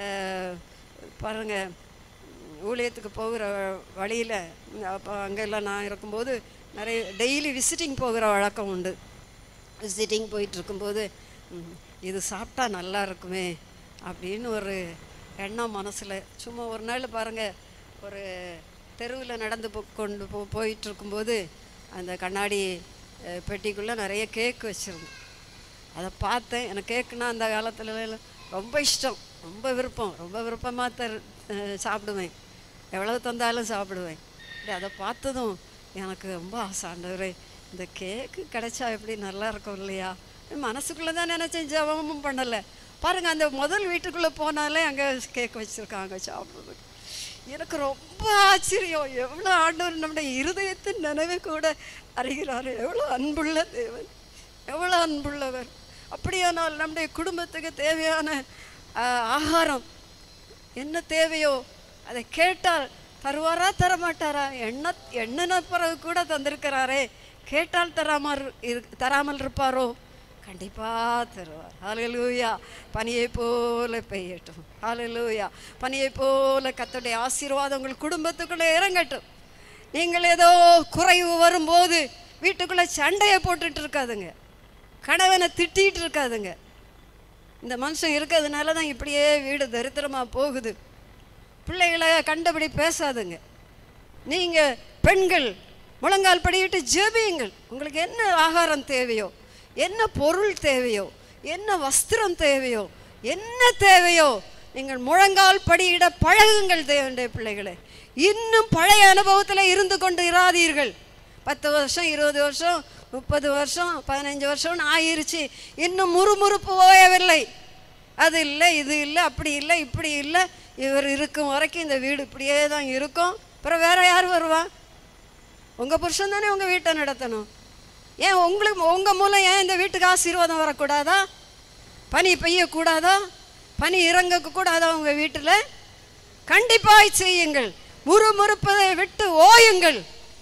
பாருங்கள் ஊழியத்துக்கு போகிற வழியில் அப்போ அங்கெல்லாம் நான் இருக்கும்போது நிறைய டெய்லி விசிட்டிங் போகிற வழக்கம் உண்டு விசிட்டிங் போயிட்டு இருக்கும்போது ம், இது சாப்பிட்டா நல்லா இருக்குமே அப்படின்னு ஒரு எண்ணம் மனசில் சும்மா ஒரு நாள் பாருங்கள் ஒரு தெருவில் நடந்து போ கொண்டு போ போயிட்டு இருக்கும்போது அந்த கண்ணாடி அஹ், பெட்டிக்குள்ளே நிறைய கேக் வச்சுருந்தோம் அதை பார்த்தேன் எனக்கு கேக்குன்னா அந்த காலத்துல ரொம்ப இஷ்டம் ரொம்ப விருப்பம் ரொம்ப விருப்பமாக தரு அஹ் சாப்பிடுவேன் எவ்வளவு தந்தாலும் சாப்பிடுவேன் அப்படி அதை பார்த்ததும் எனக்கு ரொம்ப ஆசை ஆண்டவரே இந்த கேக்கு கிடைச்சா எப்படி நல்லா இருக்கும் இல்லையா மனசுக்குள்ளே தான் நினச்சேன் ஜெபமும் பண்ணலை பாருங்கள் அந்த முதல் வீட்டுக்குள்ளே போனாலே அங்கே கேக் வச்சுருக்காங்க சாப்பிட்றதுக்கு எனக்கு ரொம்ப ஆச்சரியம் எவ்வளோ ஆண்டவர் நம்முடைய இருதயத்தின் நினைவு கூட அறிகிறார் எவ்வளோ அன்புள்ள தேவன் எவ்வளோ அன்புள்ளவர் அப்படியானால் நம்முடைய குடும்பத்துக்கு தேவையான ஆஹ், ஆகாரம் என்ன தேவையோ அதை கேட்டால் தருவாரா தரமாட்டாரா எண்ண எண்ணின பிறகு கூட தந்திருக்கிறாரே கேட்டால் தராமல் இரு தராமல் இருப்பாரோ கண்டிப்பாக தருவார் ஹalleluya பனியை போல பெய்யட்டும் ஹalleluya பனியை போல கர்த்தருடைய ஆசீர்வாதம் உங்கள் குடும்பத்துக்குள்ளே இறங்கட்டும் நீங்கள் ஏதோ குறைவு வரும்போது வீட்டுக்குள்ளே சண்டையை போட்டுட்டு இருக்காதுங்க கணவனை திட்டிகிட்டு இருக்காதுங்க இந்த மனுஷன் இருக்கிறதுனால தான் இப்படியே வீடு தரித்திரமாக போகுது பிள்ளைகளை கண்டபடி பேசாதுங்க நீங்கள் பெண்கள் முழங்கால் படியிட்டு ஜெபியுங்கள் உங்களுக்கு என்ன ஆகாரம் தேவையோ என்ன பொருள் தேவையோ என்ன வஸ்திரம் தேவையோ என்ன தேவையோ நீங்கள் முழங்கால் படியிட பழகுங்கள் தேவனுடைய பிள்ளைகளே இன்னும் பழைய அனுபவத்தில் இருந்து கொண்டு இராதீர்கள் பத்து வருஷம் இருபது வருஷம் முப்பது வருஷம் பதினஞ்சு வருஷம்னு ஆயிருச்சு இன்னும் முறுமுறுப்பு ஓயவில்லை அது இல்லை இது இல்லை அப்படி இல்லை இப்படி இல்லை இவர் இருக்கும் வரைக்கும் இந்த வீடு இப்படியே தான் இருக்கும் அப்புறம் வேற யார் வருவா உங்கள் புருஷன் தானே உங்கள் வீட்டை நடத்தணும் ஏன் உங்களுக்கு உங்கள் மூலம் ஏன் இந்த வீட்டுக்கு ஆசீர்வாதம் வரக்கூடாதா பனி பெய்யக்கூடாதா பனி இறங்க கூடாதா உங்கள் வீட்டில் கண்டிப்பாய் செய்யுங்கள் முறுமுறுப்பதை விட்டு ஓயுங்கள்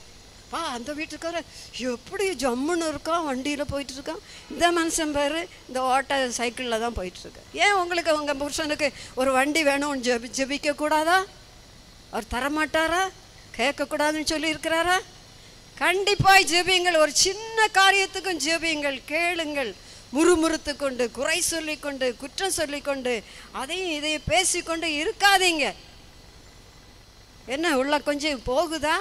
வா அந்த வீட்டுக்கார எப்படி ஜம்முன்னு இருக்கான் வண்டியில் போயிட்டு இருக்கான் இந்த மனுஷன் பாரு இந்த ஓட்ட சைக்கிளில் தான் போயிட்டு இருக்கு ஏன் உங்களுக்கு உங்கள் புருஷனுக்கு ஒரு வண்டி வேணும்னு ஜெபி ஜெபிக்க கூடாதா அவர் தரமாட்டாரா கேட்கக்கூடாதுன்னு சொல்லியிருக்கிறாரா கண்டிப்பாய் ஜெபியுங்கள் ஒரு சின்ன காரியத்துக்கும் ஜெபியுங்கள் கேளுங்கள் முறுமுறுத்து கொண்டு குறை சொல்லிக்கொண்டு குற்றம் சொல்லிக்கொண்டு அதையும் இதையும் பேசிக்கொண்டு இருக்காதீங்க என்ன உள்ள கொஞ்சம் போகுதா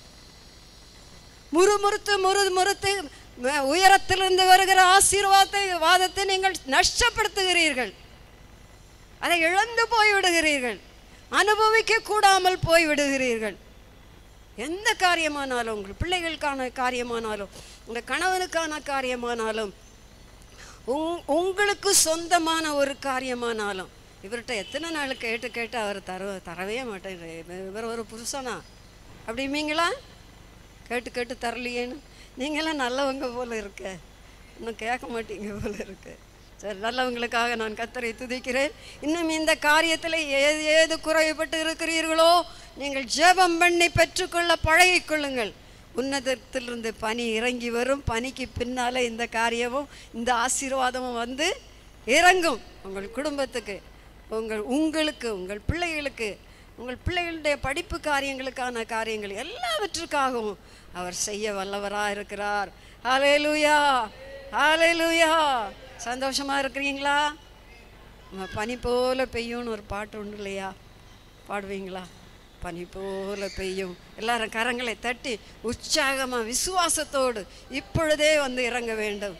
முறுமுறுத்து முறுமுறுத்து ம- உயரத்திலிருந்து வருகிற ஆசீர்வாதத்தை வாதத்தை நீங்கள் நஷ்டப்படுத்துகிறீர்கள் அதை இழந்து போய் விடுகிறீர்கள் அனுபவிக்க கூடாமல் போய் விடுகிறீர்கள் எந்த காரியமானாலும் உங்கள் பிள்ளைகளுக்கான காரியமானாலும் உங்கள் கணவனுக்கான காரியமானாலும் உங் உங்களுக்கு சொந்தமான ஒரு காரியமானாலும் இவர்கிட்ட எத்தனை நாள் கேட்டு கேட்டு அவர் தர தரவே மாட்டேங்கிறார் இவர் ஒரு புருஷனா அப்படிமீங்களா கேட்டு கேட்டு தரலையேன்னு நீங்களாம் நல்லவங்க போல இருக்க இன்னும் கேட்க மாட்டீங்க போல இருக்கு சரி நல்லவங்களுக்காக நான் கத்தரை துதிக்கிறேன் இன்னும் இந்த காரியத்தில் ஏது ஏது குறைபட்டு இருக்கிறீர்களோ நீங்கள் ஜெபம் பண்ணி பெற்றுக்கொள்ள பழகிக்கொள்ளுங்கள் உன்னதத்திலிருந்து பனி இறங்கி வரும் பனிக்கு பின்னால இந்த காரியமும் இந்த ஆசீர்வாதமும் வந்து இறங்கும் உங்கள் குடும்பத்துக்கு உங்கள் உங்களுக்கு உங்கள் பிள்ளைகளுக்கு உங்கள் பிள்ளைகளுடைய படிப்பு காரியங்களுக்கான காரியங்கள் எல்லாவற்றுக்காகவும் அவர் செய்ய வல்லவராக இருக்கிறார் ஹalleluya ஹalleluya சந்தோஷமா இருக்கிறீங்களா நம்ம பனி போல பெய்யும்னு ஒரு பாட்டு உண்டு இல்லையா பாடுவீங்களா பனி போல பெய்யும் எல்லாரும் கரங்களை தட்டி உற்சாகமா விசுவாசத்தோடு இப்பொழுதே வந்து இறங்க வேண்டும்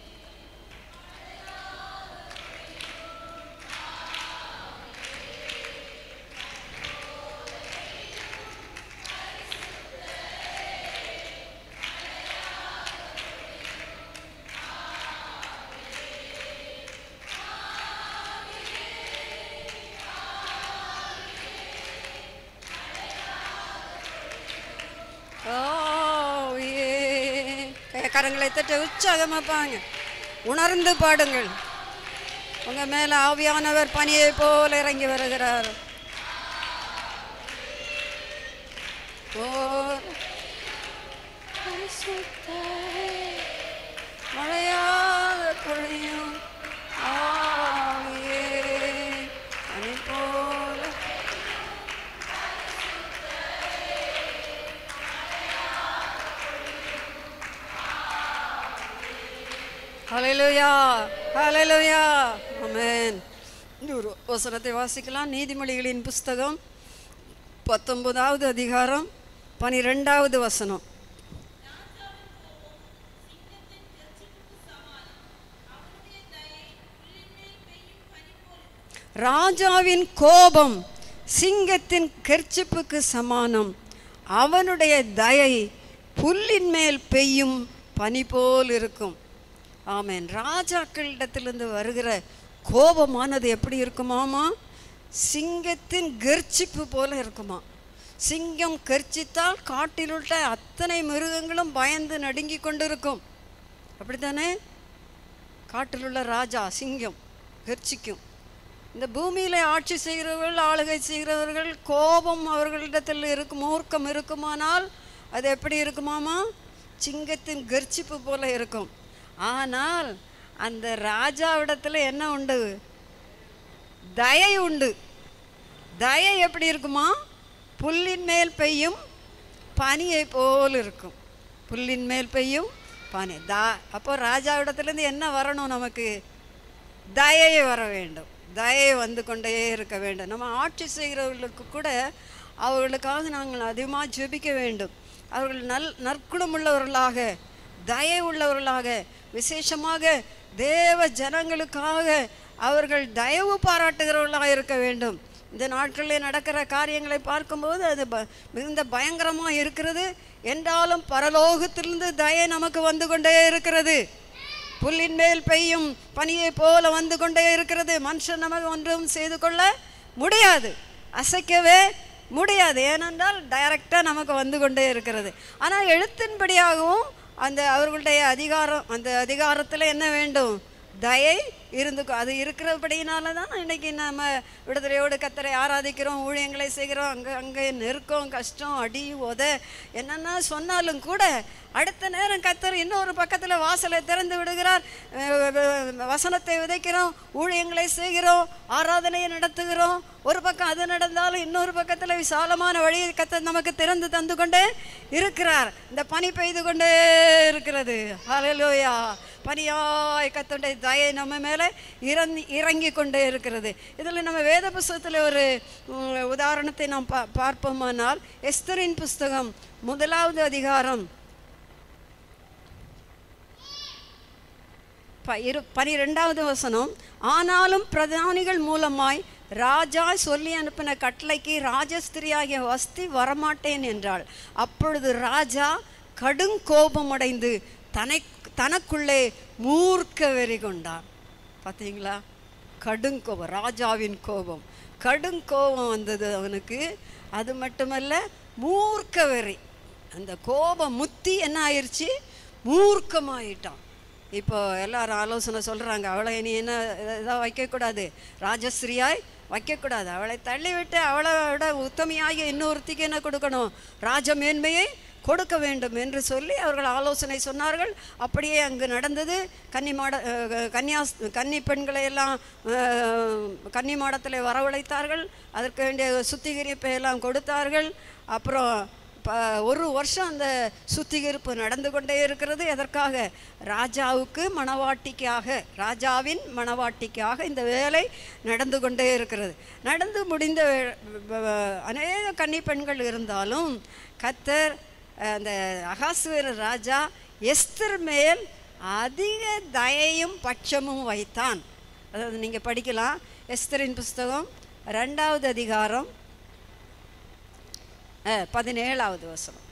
ஓ ஏ க- கரங்களை தட்ட உற்சாகமா பாங்க உணர்ந்து பாடுங்கள் உங்க மேல ஆவியானவர் பனியை போல இறங்கி வருகிறார் ஓ பரிசுத்தரே, மழையாக பொழியும் ஆவியே, பனி போல ஹalleluya ஹalleluya ஆமென் ஒரு வசனத்தை வாசிக்கலாம் நீதிமொழிகளின் புஸ்தகம் பத்தொன்பதாவது அதிகாரம் பனிரெண்டாவது வசனம் ராஜாவின் கோபம் சிங்கத்தின் கெர்ச்சிப்புக்கு சமானம் அவனுடைய தயை புல்லின் மேல் பெய்யும் பனி போல் இருக்கும் ஆமென் ராஜாக்களிடத்திலிருந்து வருகிற கோபமானது எப்படி இருக்குமாமா சிங்கத்தின் கெர்ச்சிப்பு போல இருக்குமா சிங்கம் கெர்ச்சித்தால் காட்டில் உள்ள அத்தனை மிருகங்களும் பயந்து நடுங்கிக் கொண்டிருக்கும் அப்படித்தானே காட்டில் உள்ள ராஜா சிங்கம் கர்ச்சிக்கும் இந்த பூமியில ஆட்சி செய்கிறவர்கள் ஆளுகை செய்கிறவர்கள் கோபம் அவர்களிடத்தில் இருக்கும் மூர்க்கம் இருக்குமானால் அது எப்படி இருக்குமாமா சிங்கத்தின் கர்ச்சிப்பு போல இருக்கும் ஆனால் அந்த ராஜாவிடத்துல என்ன உண்டு தயை உண்டு தயை எப்படி இருக்குமா புல்லின் மேல் பெய்யும் பனியை போல் இருக்கும் புல்லின் மேல் பெய்யும் பனி தா அப்போ ராஜாவிடத்துலேருந்து என்ன வரணும் நமக்கு தயை வர வேண்டும் தயை வந்து கொண்டே இருக்க வேண்டும் நம்ம ஆட்சி செய்கிறவர்களுக்கு கூட அவர்களுக்காக நாங்கள் அதிகமாக ஜெபிக்க வேண்டும் அவர்கள் நல் நற்குணமுள்ளவர்களாக தயை உள்ளவர்களாக விசேஷமாக தேவ ஜனங்களுக்காக அவர்கள் தயவு பாராட்டுகிறவர்களாக இருக்க வேண்டும் இந்த நாட்களில் நடக்கிற காரியங்களை பார்க்கும்போது அது ப மிகுந்த பயங்கரமாக இருக்கிறது என்றாலும் பரலோகத்திலிருந்து தயை நமக்கு வந்து கொண்டே இருக்கிறது புல்லின் மேல் பெய்யும் பனியை போல வந்து கொண்டே இருக்கிறது மனுஷன் நமக்கு ஒன்றும் செய்து கொள்ள முடியாது அசைக்கவே முடியாது ஏனென்றால் டைரக்டாக நமக்கு வந்து கொண்டே இருக்கிறது ஆனால் எழுத்தின்படியாகவும் அந்த அவர்களுடைய அதிகாரம் அந்த அதிகாரத்தில் என்ன வேண்டும் தயை இருந்து அது இருக்கிறபடியினால தான் இன்னைக்கு நம்ம விடுதலையோடு கத்தரை ஆராதிக்கிறோம் ஊழியங்களை செய்கிறோம் அங்கே அங்கே நெருக்கம் கஷ்டம் அடி உத என்னென்ன சொன்னாலும் கூட அடுத்த நேரம் கத்தர் இன்னொரு பக்கத்தில் வாசலை திறந்து விடுகிறார் அஹ் வ- வசனத்தை விதைக்கிறோம் ஊழியங்களை செய்கிறோம் ஆராதனையை நடத்துகிறோம் ஒரு பக்கம் அது நடந்தாலும் இன்னொரு பக்கத்தில் விசாலமான வழியை கத்தர் நமக்கு திறந்து தந்து கொண்டே இருக்கிறார் இந்த பனி பெய்து கொண்டே இருக்கிறது ஹalleluya பனியாய் கத்தருடைய தயை நம்ம மேலே இறங்கி இறங்கி கொண்டே இருக்கிறது இதில் நம்ம வேத புஸ்தகத்தில் ஒரு ம், உதாரணத்தை நாம் பா பார்ப்போமானால் எஸ்தரின் புஸ்தகம் முதலாவது அதிகாரம் ப இரு பனிரெண்டாவது வசனம் ஆனாலும் பிரதானிகள் மூலமாய் ராஜா சொல்லி அனுப்பின கட்டளைக்கு ராஜஸ்திரியாகிய வஸ்தி வரமாட்டேன் என்றாள் அப்பொழுது ராஜா கடும் கோபமடைந்து தனை தனக்குள்ளே மூர்க்க வெறி கொண்டான் பார்த்தீங்களா கடுங்கோபம் ராஜாவின் கோபம் கடுங்கோபம் வந்தது அவனுக்கு அது மட்டுமல்ல மூர்க்க வெறி அந்த கோபம் முத்தி என்ன ஆயிடுச்சு மூர்க்கமாயிட்டான் இப்போ எல்லாரும் ஆலோசனை சொல்கிறாங்க அவளை நீ என்ன இதாக வைக்கக்கூடாது ராஜஸ்ரீயாய் வைக்கக்கூடாது அவளை தள்ளிவிட்டு அவளை விட உத்தமையாகி இன்னொருத்திக்கு என்ன கொடுக்கணும் ராஜ மேன்மையை கொடுக்க வேண்டும் என்று சொல்லி அவர்கள் ஆலோசனை சொன்னார்கள் அப்படியே அங்கு நடந்தது கன்னி மாட அஹ், கன்னியா கன்னி பெண்களை எல்லாம் அஹ், கன்னி மாடத்தில் வரவழைத்தார்கள் அதற்கு வேண்டிய சுத்திகரிப்பை எல்லாம் கொடுத்தார்கள் அப்புறம் ப ஒரு வருஷம் அந்த சுத்திகரிப்பு நடந்து கொண்டே இருக்கிறது எதற்காக ராஜாவுக்கு மணவாட்டிக்காக ராஜாவின் மணவாட்டிக்காக இந்த வேலை நடந்து கொண்டே இருக்கிறது நடந்து முடிந்த வே- வ- வ- அநேக கன்னி பெண்கள் இருந்தாலும் கத்தர் அந்த அகாசுவர ராஜா எஸ்தர் மேல் அதிக தயையும் பட்சமும் வைத்தான் அதாவது நீங்கள் படிக்கலாம் எஸ்தரின் புஸ்தகம் ரெண்டாவது அதிகாரம் அஹ், பதினேழாவது வசனம்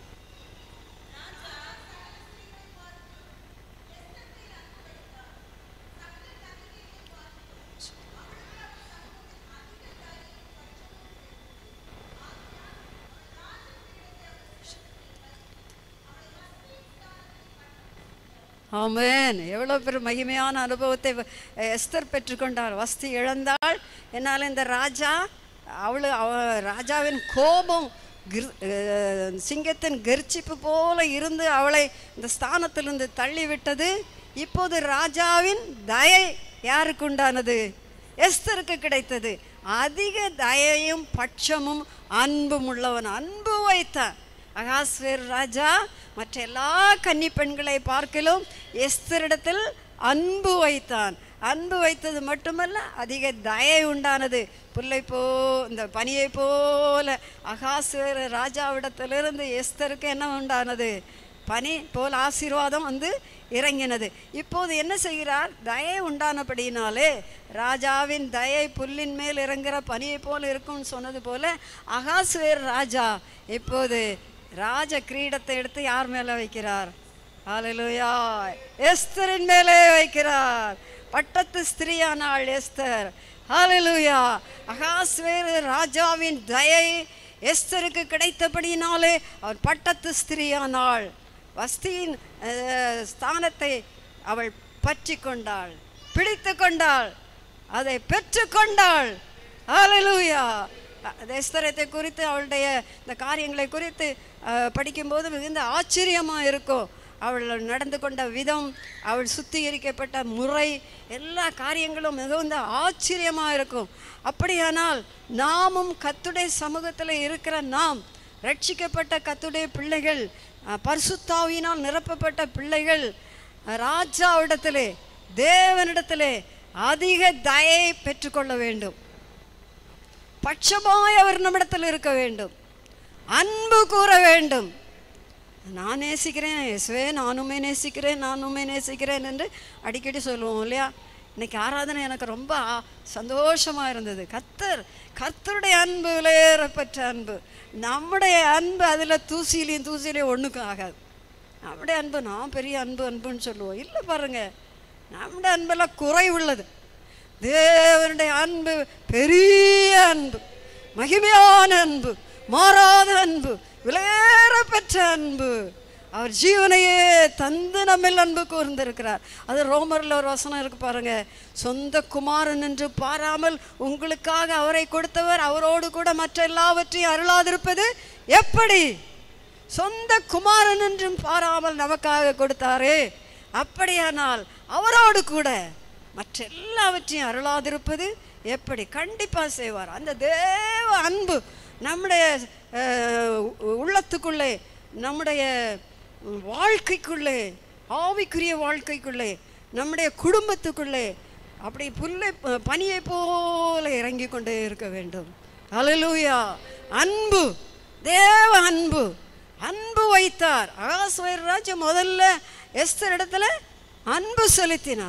ஆமென் எவ்வளோ பெரிய மகிமையான அனுபவத்தை வ- எஸ்தர் பெற்றுக்கொண்டார் வஸ்தி இழந்தாள் என்னால் இந்த ராஜா அவளு அவ ராஜாவின் கோபம் கிர் அஹ், சிங்கத்தின் கர்ச்சிப்பு போல இருந்து அவளை இந்த ஸ்தானத்திலிருந்து தள்ளிவிட்டது இப்போது ராஜாவின் தயை யாருக்கு உண்டானது எஸ்தருக்கு கிடைத்தது அதிக தயையும் பட்சமும் அன்பும் உள்ளவன் அன்பு வைத்தான் அகாஸ்வேர் ராஜா மற்ற எல்லா கன்னி பெண்களை பார்க்கிலும் எஸ்தரிடத்தில் அன்பு வைத்தான் அன்பு வைத்தது மட்டுமல்ல அதிக தயை உண்டானது புல்லை போ இந்த பனியை போல அகாஸ்வேர் ராஜாவிடத்திலிருந்து எஸ்தருக்கு என்ன உண்டானது பனி போல் ஆசீர்வாதம் வந்து இறங்கினது இப்போது என்ன செய்கிறார் தயை உண்டானபடியினாலே ராஜாவின் தயை புல்லின் மேல் இறங்குற பனியை போல் இருக்கும்னு சொன்னது போல அகாசுவேர் ராஜா இப்போது ராஜ கிரீடத்தை எடுத்து யார் மேலே வைக்கிறார் ஹalleluya எஸ்தரின் மேலே வைக்கிறார் பட்டத்து ஸ்திரீயானாள் எஸ்தர் ஹalleluya அகாஸ்வேர் ராஜாவின் தயை எஸ்தருக்கு கிடைத்தபடியினாலே அவர் பட்டத்து ஸ்திரீயானாள் வஸ்தியின் அஹ், ஸ்தானத்தை அவள் பற்றி கொண்டாள் பிடித்து கொண்டாள் அதை பெற்றுக்கொண்டாள் ஹalleluya அந்த எஸ்தரத்தை குறித்து அவளுடைய இந்த காரியங்களை குறித்து அஹ், படிக்கும்போது மிகுந்த ஆச்சரியமாக இருக்கும் அவள் நடந்து கொண்ட விதம் அவள் சுத்திகரிக்கப்பட்ட முறை எல்லா காரியங்களும் மிகுந்த ஆச்சரியமாக இருக்கும் அப்படியானால் நாமும் கத்துடைய சமூகத்தில் இருக்கிற நாம் ரட்சிக்கப்பட்ட கத்துடைய பிள்ளைகள் அஹ், பரிசுத்தாவியினால் நிரப்பப்பட்ட பிள்ளைகள் அஹ், ராஜாவிடத்திலே தேவனிடத்திலே அதிக தயை பெற்றுக்கொள்ள வேண்டும் பட்சமாய் அவர் நம்மிடத்தில் இருக்க வேண்டும் அன்பு கூற வேண்டும் நான் நேசிக்கிறேன் இயேசுவே நானுமே நேசிக்கிறேன் நானுமே நேசிக்கிறேன் என்று அடிக்கடி சொல்லுவோம் இல்லையா இன்னைக்கு ஆராதனை எனக்கு ரொம்ப ஆ- சந்தோஷமா இருந்தது கத்தர் கர்த்தருடைய அன்பு விலையேறப்பட்ட அன்பு நம்முடைய அன்பு அதில் தூசிலையும் தூசிலையும் ஒன்றுக்கும் ஆகாது நம்முடைய அன்பு நான் பெரிய அன்பு அன்புன்னு சொல்லுவோம் இல்லை பாருங்க நம்முடைய அன்பெல்லாம் குறை உள்ளது தேவனுடைய அன்பு பெரிய அன்பு மகிமையான அன்பு மாறாத அன்பு விலையேறப்பெற்ற அன்பு அவர் ஜீவனையே தந்து நம்மில் அன்பு கூர்ந்திருக்கிறார் அது ரோமரில் ஒரு வசனம் இருக்கு பாருங்க சொந்த குமாரன் என்று பாராமல் உங்களுக்காக அவரை கொடுத்தவர் அவரோடு கூட மற்ற எல்லாவற்றையும் அருளாதிருப்பது எப்படி சொந்த குமாரன் என்றும் பாராமல் நமக்காக கொடுத்தாரே அப்படியானால் அவரோடு கூட மற்ற எல்லாவற்றையும் அருளாதிருப்பது எப்படி கண்டிப்பாக செய்வார் அந்த தேவ அன்பு நம்முடைய அஹ், உ- உள்ளத்துக்குள்ளே நம்முடைய வாழ்க்கைக்குள்ளே ஆவிக்குரிய வாழ்க்கைக்குள்ளே நம்முடைய குடும்பத்துக்குள்ளே அப்படி புல்லை ப- பனியை போல இறங்கி கொண்டே இருக்க வேண்டும் ஹalleluya அன்பு தேவ அன்பு அன்பு வைத்தார் ஆகாஸ்வரராஜ முதல்ல எஸ்தர் இடத்துல அன்பு செலுத்தினான்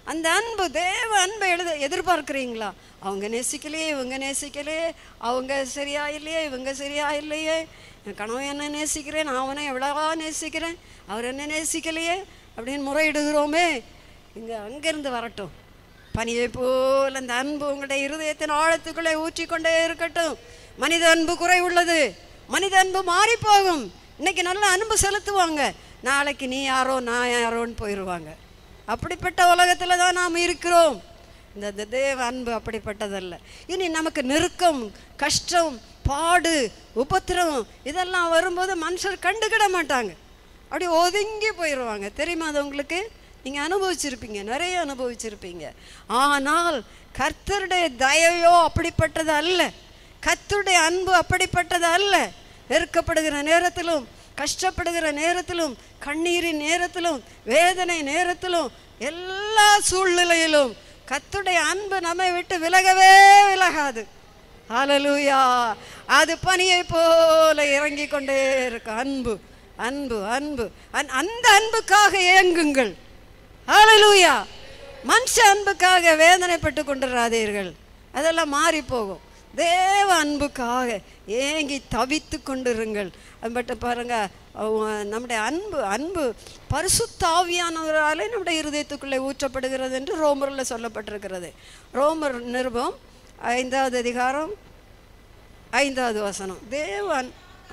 அந்த அன்பு தேவ அன்பை எழுத எதிர்பார்க்குறீங்களா அவங்க நேசிக்கலையே இவங்க நேசிக்கலையே அவங்க சரியா இல்லையே இவங்க சரியா இல்லையே என் கணவன் என்ன நேசிக்கிறேன் நான் அவனை எவ்வளவா நேசிக்கிறேன் அவர் என்ன நேசிக்கலையே அப்படின்னு முறையிடுகிறோமே இங்கே அங்கேருந்து வரட்டும் பனியை போல் அந்த அன்பு உங்களுடைய இருதயத்தின் ஆழத்துக்குள்ளே ஊற்றிக்கொண்டே இருக்கட்டும் மனித அன்பு குறை உள்ளது மனித அன்பு மாறி போகும் இன்னைக்கு நல்ல அன்பு செலுத்துவாங்க நாளைக்கு நீ யாரோ நான் யாரோன்னு போயிடுவாங்க அப்படிப்பட்ட உலகத்தில் தான் நாம் இருக்கிறோம் இந்த இந்த தேவ அன்பு அப்படிப்பட்டதல்ல இனி நமக்கு நெருக்கம் கஷ்டம் பாடு உபத்திரம் இதெல்லாம் வரும்போது மனுஷர் கண்டுக்கிட மாட்டாங்க அப்படி ஒதுங்கி போயிடுவாங்க தெரியுமா அது உங்களுக்கு நீங்கள் அனுபவிச்சிருப்பீங்க நிறைய அனுபவிச்சிருப்பீங்க ஆனால் கர்த்தருடைய தயவையோ அப்படிப்பட்டது அல்ல கர்த்தருடைய அன்பு அப்படிப்பட்டது அல்ல நெருக்கப்படுகிற நேரத்திலும் கஷ்டப்படுகிற நேரத்திலும் கண்ணீரின் நேரத்திலும் வேதனை நேரத்திலும் எல்லா சூழ்நிலையிலும் கர்த்தருடைய அன்பு நம்மை விட்டு விலகவே விலகாது ஹalleluya அது பனியை போல இறங்கி கொண்டே இருக்கும் அன்பு அன்பு அன்பு அந்- அந்த அன்புக்காக ஏங்குங்கள் ஹalleluya மனுஷ அன்புக்காக வேதனைப்பட்டு கொண்டிராதீர்கள் அதெல்லாம் மாறி போகும் தேவ அன்புக்காக ஏங்கி தவித்து கொண்டிருங்கள் அது மட்டும் பாருங்க அவங்க- நம்முடைய அன்பு அன்பு பரிசுத்தாவியானவராலே நம்முடைய இருதயத்துக்குள்ளே ஊற்றப்படுகிறது என்று ரோமரில் சொல்லப்பட்டிருக்கிறது ரோமர் நிருபம் ஐந்தாவது அதிகாரம் ஐந்தாவது வசனம் தேவன்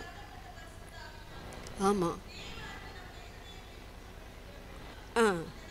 ஆமாம் ஆ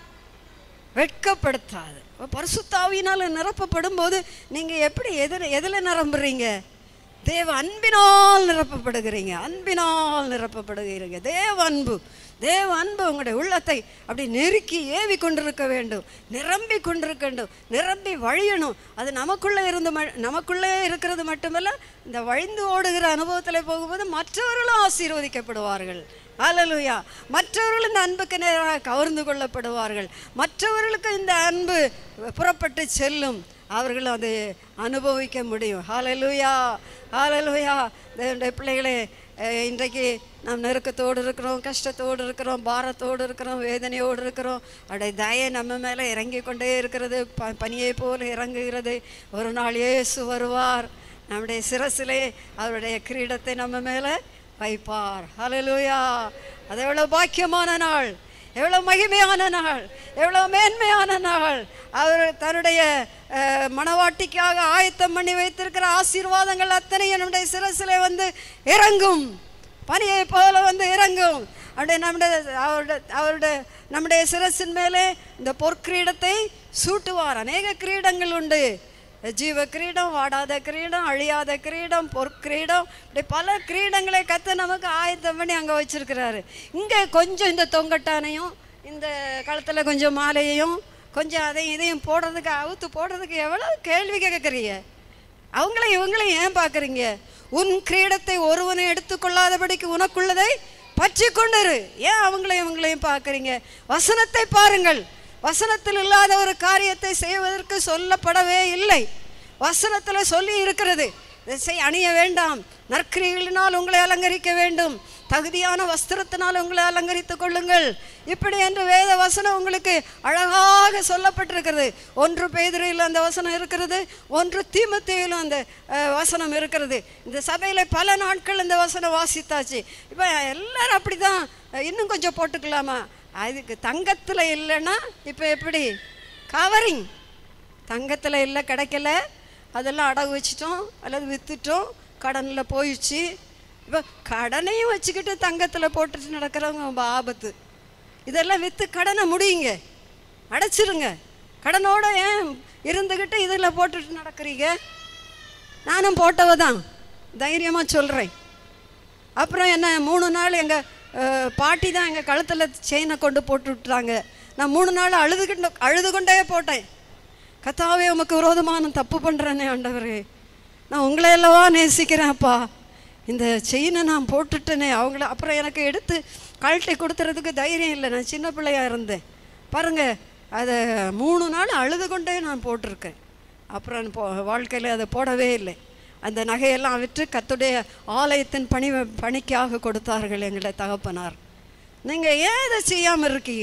வெட்கப்படுத்தாது அப்ப பரிசுத்தாவியினால நிரப்பப்படும் போது நீங்கள் எப்படி எதில் எதில் நிரம்புறீங்க தேவ அன்பினால் நிரப்பப்படுகிறீங்க அன்பினால் நிரப்பப்படுகிறீங்க தேவ அன்பு தேவ அன்பு உங்களுடைய உள்ளத்தை அப்படி நெருக்கி ஏவி கொண்டிருக்க வேண்டும் நிரம்பி கொண்டிருக்க வேண்டும் நிரம்பி வழியணும் அது நமக்குள்ளே இருந்து ம- நமக்குள்ளே இருக்கிறது மட்டுமல்ல இந்த வழிந்து ஓடுகிற அனுபவத்தில் போகும்போது மற்றவர்களும் ஆசீர்வதிக்கப்படுவார்கள் ஹalleluya மற்றவர்கள் இந்த அன்புக்கு நேராக கவர்ந்து கொள்ளப்படுவார்கள் மற்றவர்களுக்கு இந்த அன்பு புறப்பட்டு செல்லும் அவர்களும் அதை அனுபவிக்க முடியும் ஹalleluya ஹalleluya தேவனுடைய பிள்ளைகளே அஹ், இன்றைக்கு நாம் நெருக்கத்தோடு இருக்கிறோம் கஷ்டத்தோடு இருக்கிறோம் பாரத்தோடு இருக்கிறோம் வேதனையோடு இருக்கிறோம் அவருடைய தயை நம்ம மேலே இறங்கி கொண்டே இருக்கிறது ப பனியை போல இறங்குகிறது ஒரு நாள் இயேசு வருவார் நம்முடைய சிரசிலே அவருடைய கிரீடத்தை நம்ம மேலே வைப்பார் ஹalleluya அது எவ்வளோ பாக்கியமான நாள் எவ்வளோ மகிமையான நாள் எவ்வளோ மேன்மையான நாள் அவர் தன்னுடைய அஹ், மணவாட்டிக்காக ஆயத்தம் பண்ணி வைத்திருக்கிற ஆசீர்வாதங்கள் அத்தனையும் நம்முடைய சிரசிலே வந்து இறங்கும் பனியை போல வந்து இறங்கும் அப்படியே நம்முடைய அவருடைய அவருடைய நம்முடைய சிரசின் மேலே இந்த பொற்கிரீடத்தை சூட்டுவார் அநேக கிரீடங்கள் உண்டு ஜீவ கிரீடம் வாடாத கிரீடம் அழியாத கிரீடம் பொற்கிரீடம் இப்படி பல கிரீடங்களை கற்று நமக்கு ஆயத்தம் பண்ணி அங்கே வச்சிருக்கிறாரு இங்கே கொஞ்சம் இந்த தொங்கட்டானையும் இந்த கழுத்தில் கொஞ்சம் மாலையையும் கொஞ்சம் அதையும் இதையும் போடுறதுக்கு அவுத்து போடுறதுக்கு எவ்வளோ கேள்வி கேட்குறீங்க அவங்களையும் இவங்களையும் ஏன் பார்க்குறீங்க உன் கிரீடத்தை ஒருவனை எடுத்துக்கொள்ளாதபடிக்கு உனக்குள்ளதை பற்றி கொண்டிரு ஏன் அவங்களையும் இவங்களையும் பார்க்குறீங்க வசனத்தை பாருங்கள் வசனத்தில் இல்லாத ஒரு காரியத்தை செய்வதற்கு சொல்லப்படவே இல்லை வசனத்தில் சொல்லி இருக்கிறது இதை செய் அணிய வேண்டாம் நற்கிரிகளினால் உங்களை அலங்கரிக்க வேண்டும் தகுதியான வஸ்திரத்தினால் உங்களை அலங்கரித்துக் கொள்ளுங்கள் இப்படி என்று வேத வசனம் உங்களுக்கு அழகாக சொல்லப்பட்டிருக்கிறது ஒன்று பேதுரையில் அந்த வசனம் இருக்கிறது ஒன்று தீமத்தையிலும் அந்த அஹ், வசனம் இருக்கிறது இந்த சபையில் பல நாட்கள் இந்த வசனம் வாசித்தாச்சு இப்போ எல்லாரும் அப்படி தான் இன்னும் கொஞ்சம் போட்டுக்கலாமா அதுக்கு தங்கத்தில் இல்லைன்னா இப்போ எப்படி கவரிங் தங்கத்தில் இல்லை கிடைக்கல அதெல்லாம் அடகு வச்சிட்டோம் அல்லது விற்றுட்டோம் கடனில் போயிடுச்சு இப்போ கடனையும் வச்சுக்கிட்டு தங்கத்தில் போட்டுட்டு நடக்கிறவங்க ரொம்ப ஆபத்து இதெல்லாம் விற்று கடனை முடியுங்க அடைச்சிருங்க கடனோட ஏன் இருந்துக்கிட்டு இதில் போட்டுட்டு நடக்கிறீங்க நானும் போட்டவ தான் தைரியமாக சொல்கிறேன் அப்புறம் என்ன மூணு நாள் எங்கள் பாட்டி தான் எங்கள் கழுத்தில் செயினை கொண்டு போட்டு விட்டுறாங்க நான் மூணு நாள் அழுதுகிட்டு அழுது கொண்டே போட்டேன் கத்தாவே உமக்கு விரோதமாக நான் தப்பு பண்ணுறேனே ஆண்டவரே நான் உங்களை அல்லவா நேசிக்கிறேன் அப்பா இந்த செயினை நான் போட்டுட்டேனே அவங்கள அப்புறம் எனக்கு எடுத்து கழட்டி கொடுத்துறதுக்கு தைரியம் இல்லை நான் சின்ன பிள்ளையா இருந்தேன் பாருங்க அதை மூணு நாள் அழுது கொண்டே நான் போட்டிருக்கேன் அப்புறம் போ வாழ்க்கையில் அதை போடவே இல்லை அந்த நகையெல்லாம் விற்று கத்துடைய ஆலயத்தின் பணி பணிக்காக கொடுத்தார்கள் எங்களை தகப்பனார் நீங்கள் ஏன் இதை செய்யாமல் இருக்கீங்க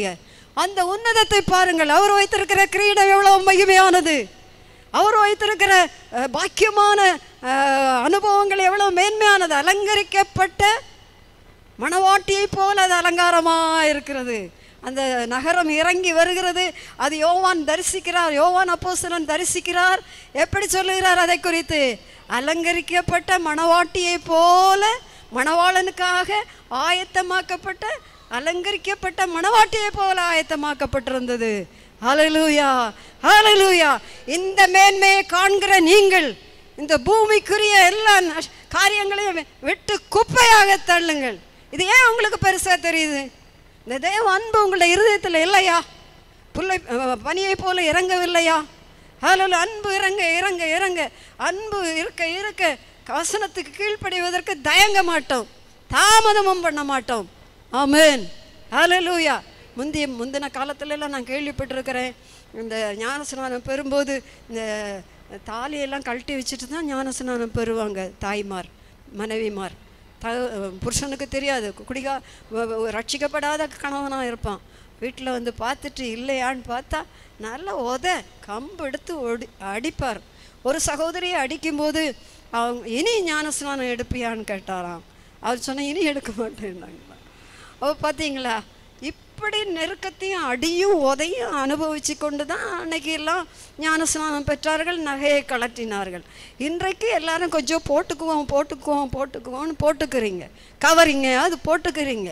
அந்த உன்னதத்தை பாருங்கள் அவர் வைத்திருக்கிற கிரீடம் எவ்வளவு மகிமையானது அவர் வைத்திருக்கிற அஹ், பாக்கியமான அஹ், அனுபவங்கள் எவ்வளவு மேன்மையானது அலங்கரிக்கப்பட்ட மணவாட்டியை போல அது அலங்காரமாக இருக்கிறது அந்த நகரம் இறங்கி வருகிறது அது யோவான் தரிசிக்கிறார் யோவான் அப்போஸ்தலன் தரிசிக்கிறார் எப்படி சொல்லுகிறார் அதை குறித்து அலங்கரிக்கப்பட்ட மணவாட்டியை போல மணவாளனுக்காக ஆயத்தமாக்கப்பட்ட அலங்கரிக்கப்பட்ட மணவாட்டியை போல ஆயத்தமாக்கப்பட்டிருந்தது ஹalleluya ஹalleluya இந்த மேன்மையை காண்கிற நீங்கள் இந்த பூமிக்குரிய எல்லா நஷ்- காரியங்களையும் விட்டு குப்பையாக தள்ளுங்கள் இது ஏன் உங்களுக்கு பெருசா தெரியுது இந்த தேவ அன்பு உங்களுடைய இருதயத்தில் இல்லையா புல்லை அஹ், பனியை போல இறங்கவில்லையா ஹalleluya அன்பு இறங்க இறங்க இறங்க அன்பு இருக்க இருக்க வசனத்துக்கு கீழ்ப்படிவதற்கு தயங்க மாட்டோம் தாமதமும் பண்ண மாட்டோம் ஆமென் ஹalleluya முந்தைய முந்தின காலத்துல எல்லாம் நான் கேள்விப்பட்டிருக்கிறேன் இந்த ஞானஸ்நானம் பெறும்போது இந்த தாலியெல்லாம் கழட்டி வச்சுட்டு தான் ஞானஸ்நானம் பெறுவாங்க தாய்மார் மனைவிமார் த புருஷனுக்கு தெரியாது குடிகா வ- வ- ரட்சிக்கப்படாத கணவனாக இருப்பான் வீட்டில் வந்து பார்த்துட்டு இல்லையான்னு பார்த்தா நல்ல உத கம்பு எடுத்து ஒடி அடிப்பார் ஒரு சகோதரியை அடிக்கும்போது அவங்க இனி ஞானஸ்நானம் எடுப்பியான்னு கேட்டாராம் அவர் சொன்ன இனி எடுக்க மாட்டேன்னாங்களா அப்போ பார்த்தீங்களா இப்படி நெருக்கத்தையும் அடியும் உதையும் அனுபவிச்சு கொண்டு தான் அன்னைக்கு எல்லாம் ஞானஸ்நானம் பெற்றார்கள் நகையை கலட்டினார்கள் இன்றைக்கு எல்லாரும் கொஞ்சம் போட்டுக்குவோம் போட்டுக்குவோம் போட்டுக்குவோம்னு போட்டுக்கிறீங்க கவரிங்க அது போட்டுக்கிறீங்க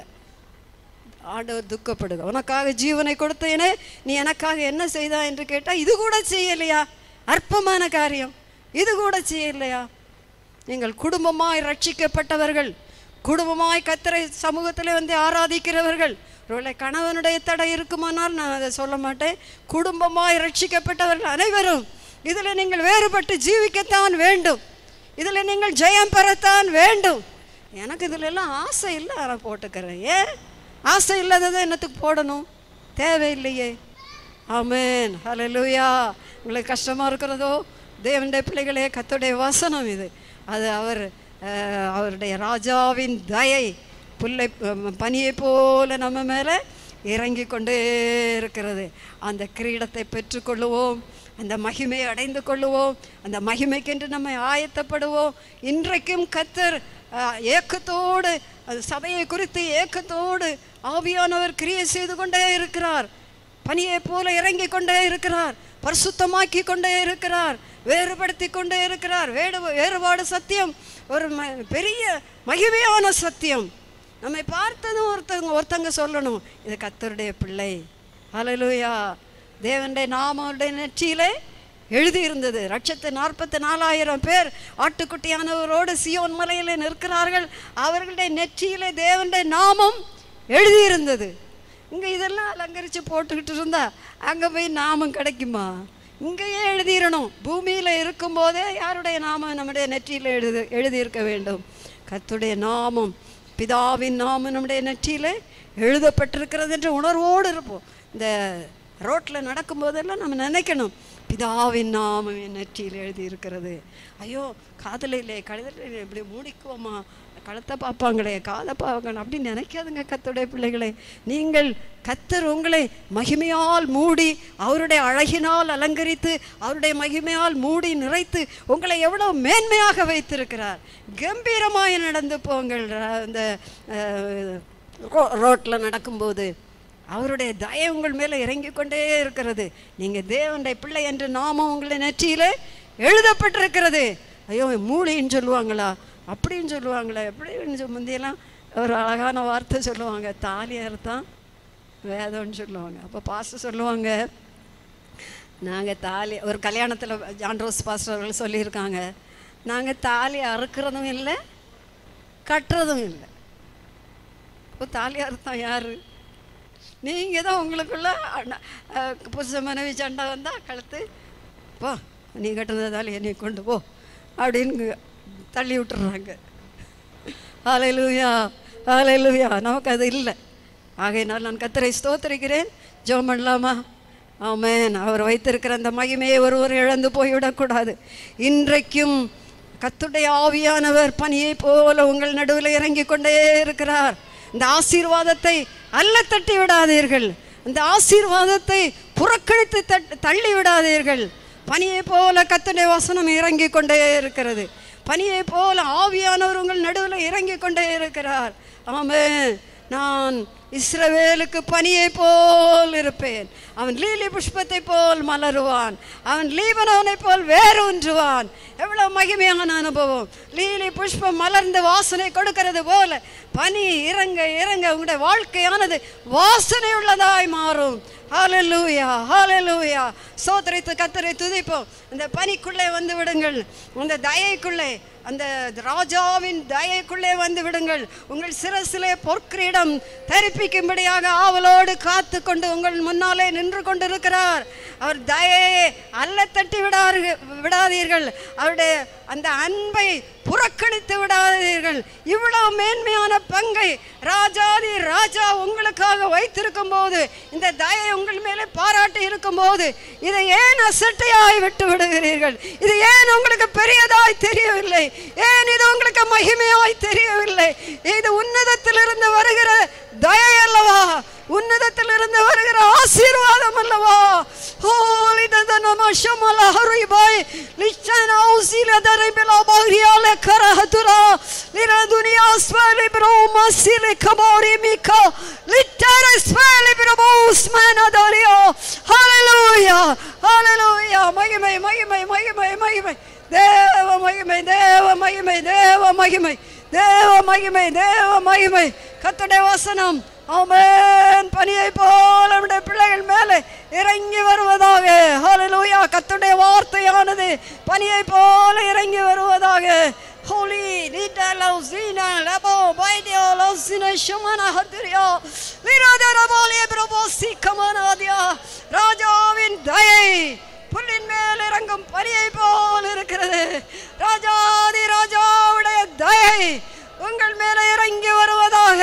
ஆண்டவர் துக்கப்படுது உனக்காக ஜீவனை கொடுத்தேனே நீ எனக்காக என்ன செய்தா என்று கேட்டால் இது கூட செய்யலையா அற்பமான காரியம் இது கூட செய்யலையா நீங்கள் குடும்பமாய் ரட்சிக்கப்பட்டவர்கள் குடும்பமாய் கத்தரை சமூகத்திலே வந்து ஆராதிக்கிறவர்கள் ஒருவேளை கணவனுடைய தடை இருக்குமானால் நான் அதை சொல்ல மாட்டேன் குடும்பமாய் ரட்சிக்கப்பட்டவர்கள் அனைவரும் இதில் நீங்கள் வேறுபட்டு ஜீவிக்கத்தான் வேண்டும் இதில் நீங்கள் ஜெயம் பெறத்தான் வேண்டும் எனக்கு இதுல எல்லாம் ஆசை இல்லை நான் போட்டுக்கிறேன் ஏன் ஆசை இல்லாததை என்னத்துக்கு போடணும் தேவையில்லையே ஆமென் ஹalleluya உங்களுக்கு கஷ்டமாக இருக்கிறதோ தேவனுடைய பிள்ளைகளே கத்துடைய வசனம் இது அது அவர் அஹ், அவருடைய ராஜாவின் தயை புல்லை அஹ், பனியை போல நம்ம மேலே இறங்கி கொண்டே இருக்கிறது அந்த கிரீடத்தை பெற்றுக்கொள்ளுவோம் அந்த மகிமையை அடைந்து கொள்ளுவோம் அந்த மகிமைக்கென்று நம்மை ஆயத்தப்படுவோம் இன்றைக்கும் கத்தர் அஹ், ஏக்கத்தோடு அது சபையை குறித்து ஏக்கத்தோடு ஆவியானவர் கிரியை செய்து கொண்டே இருக்கிறார் பனியை போல இறங்கி கொண்டே இருக்கிறார் பரிசுத்தமாக்கி கொண்டே இருக்கிறார் வேறுபடுத்தி கொண்டே இருக்கிறார் வேடு வேறுபாடு சத்தியம் ஒரு ம- பெரிய மகிமையான சத்தியம் நம்மை பார்த்ததும் ஒருத்தங்க ஒருத்தங்க சொல்லணும் இது கத்தருடைய பிள்ளை ஹalleluya தேவனுடைய நாமனுடைய நெற்றியிலே எழுதியிருந்தது லட்சத்து நாற்பத்தி நாலாயிரம் பேர் ஆட்டுக்குட்டியானவரோடு சியோன் மலையிலே நிற்கிறார்கள் அவர்களுடைய நெற்றியிலே தேவனுடைய நாமம் எழுதியிருந்தது இங்கே இதெல்லாம் அலங்கரித்து போட்டுக்கிட்டு இருந்தா அங்கே போய் நாமம் கிடைக்குமா இங்கேயே எழுதிடணும் பூமியில் இருக்கும்போதே யாருடைய நாமம் நம்முடைய நெற்றியில் எழுது எழுதியிருக்க வேண்டும் கர்த்தருடைய நாமம் பிதாவின் நாமம் நம்முடைய நெற்றியில் எழுதப்பட்டிருக்கிறது என்ற உணர்வோடு இருப்போம் இந்த ரோட்டில் நடக்கும்போதெல்லாம் நம்ம நினைக்கணும் பிதாவின் நாமம் என் நெற்றியில் எழுதியிருக்கிறது ஐயோ காதல இல்லை கழுதல இப்படி மூடிக்குவோமா கழுத்தை பார்ப்பாங்களே காதை பார்ப்பாங்க அப்படி நினைக்காதுங்க கத்துடைய பிள்ளைகளே நீங்கள் கத்தர் உங்களை மகிமையால் மூடி அவருடைய அழகினால் அலங்கரித்து அவருடைய மகிமையால் மூடி நிறைத்து உங்களை எவ்வளவு மேன்மையாக வைத்திருக்கிறார் கம்பீரமாய் நடந்து போங்கள் ர- இந்த ரோட்டில் நடக்கும்போது அவருடைய தயை உங்கள் மேலே இறங்கி கொண்டே இருக்கிறது நீங்கள் தேவனுடைய பிள்ளை என்று நாமம் உங்களை நெற்றியிலே எழுதப்பட்டிருக்கிறது ஐயோ மூளைன்னு சொல்லுவாங்களா அப்படின்னு சொல்லுவாங்களா எப்படின்னு சொல்~ முந்தியெல்லாம் ஒரு அழகான வார்த்தை சொல்லுவாங்க தாலி அறுத்தான் வேதம்னு சொல்லுவாங்க அப்போ பாஸ்டர் சொல்லுவாங்க நாங்கள் தாலி ஒரு கல்யாணத்தில் ஜான்ரோஸ் பாஸ்டர் அவர்கள் சொல்லியிருக்காங்க நாங்கள் தாலி அறுக்கிறதும் இல்லை கட்டுறதும் இல்லை இப்போ தாலி அறுத்தான் யார் நீங்கள் தான் உங்களுக்குள்ள அண்ணா- அஹ், புருஷ மனைவி சண்டை வந்தால் கழுத்து போ நீ கட்டுனத தாலியை நீ கொண்டு போ அப்படின்னு தள்ளி விட்டுறாங்க ஹalleluya ஹalleluya நமக்கு அது இல்லை ஆகையினால் நான் கத்தரை ஸ்தோத்திரிக்கிறேன் ஜெபம் பண்ணலாமா ஆமென் அவர் வைத்திருக்கிற அந்த மகிமையை ஒருவர் இழந்து போய்விடக்கூடாது இன்றைக்கும் கத்துடைய ஆவியானவர் பனியை போல உங்கள் நடுவில் இறங்கி கொண்டே இருக்கிறார் இந்த ஆசீர்வாதத்தை அல்ல தட்டி விடாதீர்கள் அந்த ஆசீர்வாதத்தை புறக்கணித்து தட்- தள்ளி விடாதீர்கள் பனியை போல கத்தனை வசனம் இறங்கி கொண்டே இருக்கிறது பனியை போல ஆவியானவர் உங்கள் நடுவில் இறங்கி கொண்டே இருக்கிறார் ஆமென் நான் இஸ்ரவேலுக்கு பனியை போல் இருப்பேன் அவன் லீலி புஷ்பத்தை போல் மலருவான் அவன் லீபனோனை போல் வேரூன்றுவான் எவ்வளவு மகிமையான அனுபவம் லீலி புஷ்பம் மலர்ந்து வாசனை கொடுக்கிறது போல பனி இறங்க இறங்க உங்களுடைய வாழ்க்கையானது வாசனை உள்ளதாய் மாறும் ஹalleluya ஹalleluya சோதரித்து கத்தரை துதிப்போம் இந்த பனிக்குள்ளே வந்து விடுங்கள் அந்த தயைக்குள்ளே அந்த ராஜாவின் தயைக்குள்ளே வந்து விடுங்கள் உங்கள் சிரசிலே பொற்கிரீடம் தரிப்பிக்கும்படியாக ஆவலோடு காத்து கொண்டு உங்கள் முன்னாலே நின்று கொண்டிருக்கிறார் அவர் தயையை அல்ல தட்டி விடார்கள் விடாதீர்கள் அவருடைய அந்த அன்பை புறக்கணித்து விடாதீர்கள் இவ்வளவு மேன்மையான பங்கை ராஜாதி ராஜா உங்களுக்காக வைத்திருக்கும் போது இந்த தயை உங்கள் மேலே பாராட்டி இருக்கும் போது இதை ஏன் அசட்டையாய் விட்டு விடுகிறீர்கள் இது ஏன் உங்களுக்கு பெரியதாய் தெரியவில்லை ஏன் இது உங்களுக்கு மகிமையாய் தெரியவில்லை இது உன்னதத்திலிருந்து வருகிற தயை அல்லவா உன்னதத்திலிருந்து வருகிற ஆசீர்வாதம் அல்லவா ஹோலி நம ஷமல ஹரிபாய் லிச்சன ஔசில தரை பிலா பஹ்ரியால கரஹதுரா லிர துனியா ஸ்வலி ப்ரோ மசில கமோரி மிகா லிட்டர ஸ்வலி ப்ரோ உஸ்மான் அதலியோ ஹalleluya ஹalleluya மகிமை மகிமை மகிமை மகிமை தேவ மகிமை தேவ மகிமை தேவ மகிமை தேவ மகிமை தேவ மகிமை கத்தடைய வசனம் ஆமென் பனியை போல நம்முடைய பிள்ளைகள் மேலே இறங்கி வருவதாக ஹalleluya கர்த்தருடைய வார்த்தையானது பனியை போல இறங்கி வருவதாக ஹோலி நீட்டா லவ்சினா லபோ பைடியோ லவ்சினா ஷமனா ஹத்ரியா விரோதர போலிய பிரபோசி கமனாதியா ராஜாவின் தயை புல்லின் மேல் இறங்கும் பனியை போல் இருக்கிறது ராஜாதி ராஜாவுடைய தயை உங்கள் மேலே இறங்கி வருவதாக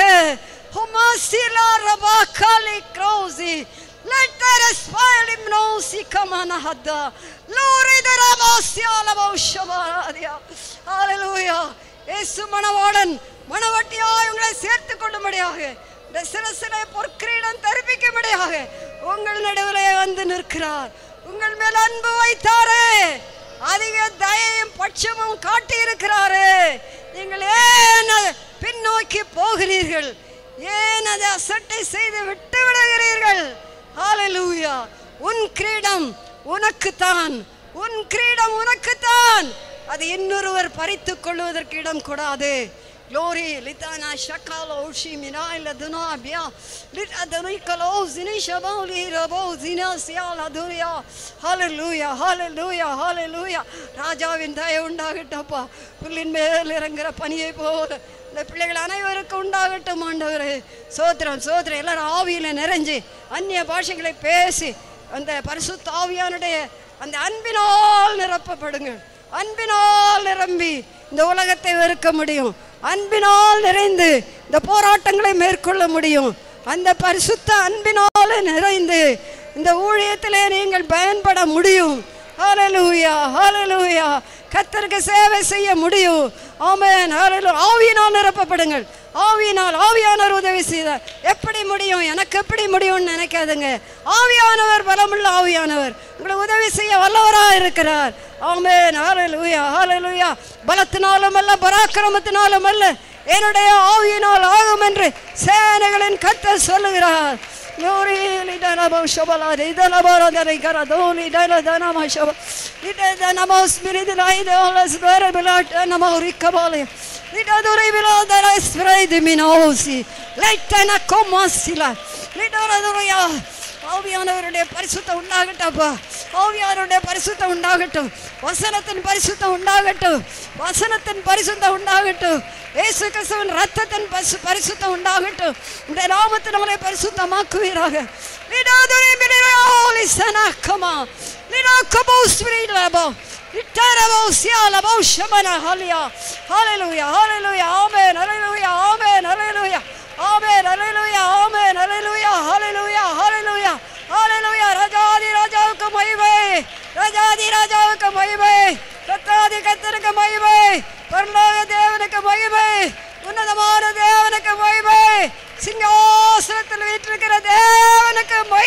ஹுமாசிலா ரபா காலி க்ரோசி Let us smile him no si kamana hadda. Lord the ramasya lavo shabaradia. Hallelujah. இயேசு மணவாளன் மணவட்டியாய் உங்களை சேர்த்துக் கொள்ளும்படியாக இந்த சிரசிலே பொற்கிரீடம் தரிப்பிக்கும்படியாக உங்கள் நடுவிலே வந்து நிற்கிறார் உங்கள் மேல் அன்பு வைத்தாரே அதிக தயையும் பட்சமும் காட்டி இருக்கிறாரே நீங்கள் ஏன் அதை பின்னோக்கி போகிறீர்கள் ஏன் அதை அசட்டை செய்து விட்டு விடுகிறீர்கள் ஹalleluya உன் கிரீடம் உனக்குத்தான் உன் கிரீடம் உனக்குத்தான் அது இன்னொருவர் பறித்துக் கொள்வதற்கு இடம் கூடாது Glory, litana shakalo ushi mina ila duna bia lit adani kalo zini shabali rabo zina siala dunya hallelujah hallelujah hallelujah ராஜாவின் தயை உண்டாகட்டப்பா புல்லின் மேல் இறங்குற பனியை போல இந்த பிள்ளைகள் அனைவருக்கும் உண்டாகட்டும் ஆண்டவரே சோத்திரம் சோத்திரம் எல்லாரும் ஆவியில நிறைஞ்சு அந்நிய பாஷைகளை பேசி அந்த பரிசுத்த ஆவியானுடைய அந்த அன்பினால் நிரப்பப்படுங்கள் அன்பினால் நிரம்பி இந்த உலகத்தை வெறுக்க முடியும் அன்பினால் நிறைந்து இந்த போராட்டங்களை மேற்கொள்ள முடியும் அந்த பரிசுத்த அன்பினால் நிறைந்து இந்த ஊழியத்திலே நீங்கள் பயன்பட முடியும் ஹalleluya ஹalleluya கர்த்தருக்கு சேவை செய்ய முடியும் ஆமென் ஹalleluya ஆவியினால் நிரப்பப்படுங்கள் ஆவியினால் ஆவியானவர் உதவி செய்தார் எப்படி முடியும் எனக்கு எப்படி முடியும்னு நினைக்காதுங்க ஆவியானவர் பலமுள்ள ஆவியானவர் உங்களை உதவி செய்ய வல்லவராக இருக்கிறார் ஆமென் ஹalleluya ஹalleluya பலத்தினாலும் அல்ல பராக்கிரமத்தினாலும் அல்ல என்னுடைய ஆவியினால் ஆகும் என்று சேனைகளின் கர்த்தர் சொல்லுகிறார் Glory, lidana bo shabala, lidana bara dare kara do, lidana dana ma shaba, lidana namo spirit laide ola spere bilat namo rikabale, lidana dore bila dara spirit minosi, letana komasila, lidana dore ya. ஆவியானவருடைய பரிசுத்தம் உண்டாகட்டப்பா ஆவியானவருடைய பரிசுத்தம் உண்டாகட்டும் வசனத்தின் பரிசுத்தம் உண்டாகட்டும் வசனத்தின் பரிசுத்தம் உண்டாகட்டும் இயேசு கிறிஸ்துவின் ரத்தத்தின் பரிசு பரிசுத்தம் உண்டாகட்டும் இந்த நாமத்தினாலே பரிசுத்தமாக்குவீராக விடாதுரை மினிராலி சனாக்கமா நிராக்கபோ ஸ்பிரிட்லபோ இட்டரபோ சியாலபோ ஷமன ஹலியா ஹalleluya ஹalleluya ஆமென் ஹalleluya ஆமென் ஹalleluya ஆமென் ஹalleluya ஆமென் ஹalleluya ஹalleluya ஹalleluya ஹalleluya ராஜாதி ராஜாவுக்கு மகிமை ராஜாதி ராஜாவுக்கு மகிமை கத்தாதி கத்தருக்கு மகிமை பரலோக தேவனுக்கு மகிமை உன்னதமான தேவனுக்கு மகிமை சிங்காசனத்தில் வீற்றிருக்கிற தேவனுக்கு மகிமை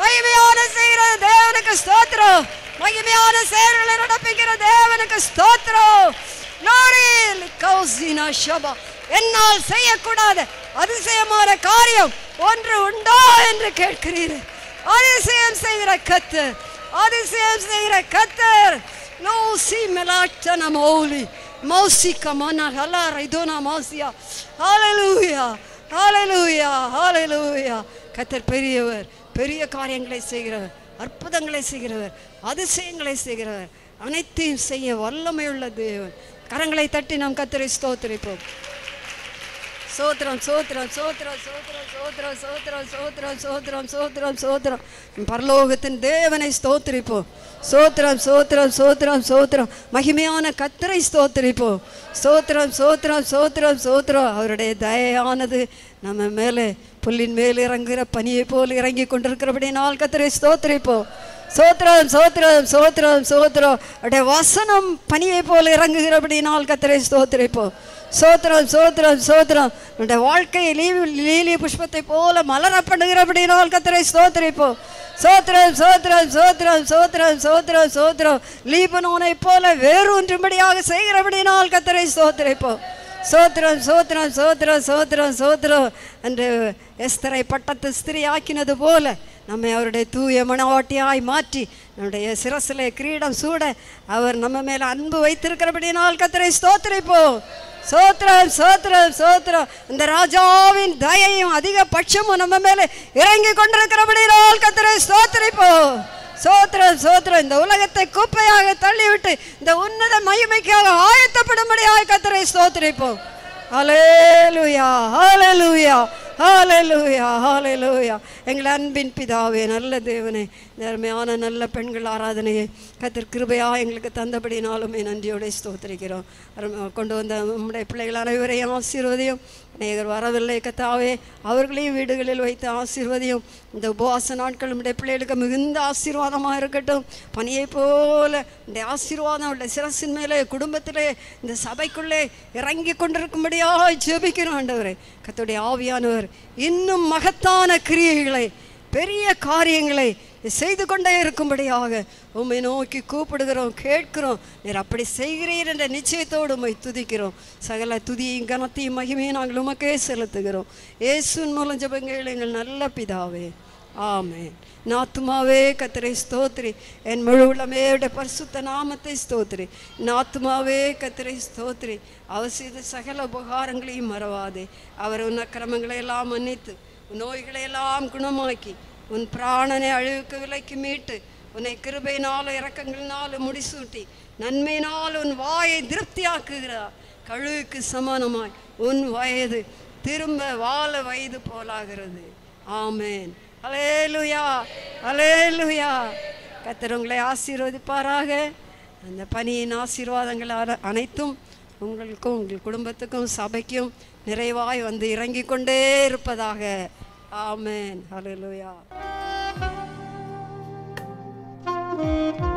மகிமையான செய்கிற தேவனுக்கு ஸ்தோத்திரம் மகிமையான செயல்களை நடப்பிக்கிற தேவனுக்கு ஸ்தோத்திரம் Glory, லிக்கௌசினா ஷபா. என்னால் செய்யக்கூடாத அதிசயமான காரியம் ஒன்று உண்டோ என்று கேட்கிறீர்கள் அதிசயம் செய்கிற கத்தர் அதிசயம் செய்கிற கத்தர் லோசி மெலாட்டன மௌலி மௌசி கமன ஹலா ரைதோனா மௌசியா ஹalleluya ஹalleluya ஹalleluya கத்தர் பெரியவர் பெரிய காரியங்களை செய்கிறவர் அற்புதங்களை செய்கிறவர் அதிசயங்களை செய்கிறவர் அனைத்தையும் செய்ய வல்லமையுள்ள தேவன் கரங்களை தட்டி நாம் கத்தரை ஸ்தோத்திரிப்போம் சோத்திரம் சோத்திரம் சோத்திரம் சோத்திரம் சோத்திரம் சோத்திரம் சோத்திரம் சோத்திரம் சோத்திரம் சோத்திரம் பரலோகத்தின் தேவனை ஸ்தோத்திரிப்போம் சோத்திரம் சோத்திரம் சோத்திரம் சோத்திரம் மகிமையான கத்தரை ஸ்தோத்திரிப்போம் சோத்திரம் சோத்திரம் சோத்திரம் சோத்திரம் அவருடைய தயையானது நம்ம மேலே புல்லின் மேல் இறங்குகிற பனியை போல் இறங்கி கொண்டிருக்கிறபடினால் கத்தரை ஸ்தோத்திரிப்போம் சோத்திரம் சோத்திரம் சோத்திரம் சோத்திரம் அவருடைய வசனம் பனியை போல் இறங்குகிறபடினால் கத்தரை ஸ்தோத்திரிப்போம் சோத்திரம் சோத்திரம் சோத்திரம் உன்னுடைய வாழ்க்கையை லீவி லீலி புஷ்பத்தை போல மலர பண்ணுகிறபடினால் கத்தரை ஸ்தோத்திரிப்போம் சோத்திரம் சோத்திரம் சோத்திரம் சோத்திரம் சோத்திரம் சோத்திரம் லீபனோனை போல வேறொன்றும்படியாக செய்கிறபடினால் கத்தரை ஸ்தோத்திரிப்போம் சோத்திரம் சோத்திரம் சோத்திரம் சோத்திரம் சோத்திரம் என்று எஸ்தரை பட்டத்து ஸ்திரீ ஆக்கினது போல நம்மை அவருடைய தூய மணவாட்டியாய் மாற்றி நம்முடைய சிரசிலே கிரீடம் சூட அவர் நம்ம மேல அன்பு வைத்திருக்கிறபடினால் கத்தரை ஸ்தோத்திரிப்போம் சோத்திரம் சோத்திரம் சோத்திரம் இந்த ராஜாவின் தயையும் அதிக பட்சமும் நம்ம மேலே இறங்கி கொண்டிருக்கிறபடினால் கத்தரை ஸ்தோத்திரிப்போம் சோத்திரம் சோத்திரம் இந்த உலகத்தை குப்பையாக தள்ளிவிட்டு இந்த உன்னத மகிமைக்காக ஆயத்தப்படும்படியாக கத்தரை ஸ்தோத்திரிப்போம் ஹalleluya ஹalleluya ஹalleluya ஹalleluya எங்கள் அன்பின் பிதாவே நல்ல தேவனே நேர்மையான நல்ல பெண்கள் ஆராதனையை கத்தர் கிருபையா எங்களுக்கு தந்தபடினாலுமே நன்றியோட ஸ்தோத்திரிக்கிறோம் அருமை- கொண்டு வந்த நம்முடைய பிள்ளைகள் அனைவரையும் ஆசீர்வதியும் அநேகர் வரவில்லை கத்தாவே அவர்களையும் வீடுகளில் வைத்து ஆசீர்வதியும் இந்த உபவாச நாட்கள் நம்முடைய பிள்ளைகளுக்கு மிகுந்த ஆசீர்வாதமாக இருக்கட்டும் பனியை போல இந்த ஆசீர்வாதம் உள்ள சிரசின் மேலே குடும்பத்திலே இந்த சபைக்குள்ளே இறங்கி கொண்டிருக்கும்படியாக ஜெபிக்கிறோம் ஆண்டவரே கர்த்தருடைய ஆவியானவர் இன்னும் மகத்தான கிரியைகளை பெரிய காரியங்களை செய்து கொண்டே இருக்கும்படியாக உம்மை நோக்கி கூப்பிடுகிறோம் கேட்கிறோம் நீர் அப்படி செய்கிறீர் என்ற நிச்சயத்தோடு உம்மை துதிக்கிறோம் சகல துதியும் கனத்தையும் மகிமையும் நாங்கள் உமக்கே செலுத்துகிறோம் இயேசுவின் மூலம் ஜெபங்கள் எங்கள் நல்ல பிதாவே ஆமென் நாத்துமாவே கத்தரை ஸ்தோத்ரி என் முழு உள்ளமேட பரிசுத்த நாமத்தை ஸ்தோத்ரி நாத்துமாவே கத்தரை ஸ்தோத்ரி அவர் செய்த சகல உபகாரங்களையும் மறவாதே அவர் உன் அக்கிரமங்களை எல்லாம் மன்னித்து உன் நோய்களை எல்லாம் குணமாக்கி உன் பிராணனை அழிவுக்கு விலைக்கு மீட்டு உன்னை கிருபையினாலும் இரக்கங்களினாலும் முடிசூட்டி நன்மையினால் உன் வாயை திருப்தியாக்குகிறார் கழுவுக்கு சமானமாய் உன் வயது திரும்ப வாழ வயது போலாகிறது ஆமென் அலேலுயா அலேலுயா கத்தர் உங்களை ஆசீர்வதிப்பாராக அந்த பணியின் ஆசீர்வாதங்கள் அர- அனைத்தும் உங்களுக்கும் உங்கள் குடும்பத்துக்கும் சபைக்கும் நிறைவாய் வந்து இறங்கிக் கொண்டே இருப்பதாக ஆமென் ஹalleluya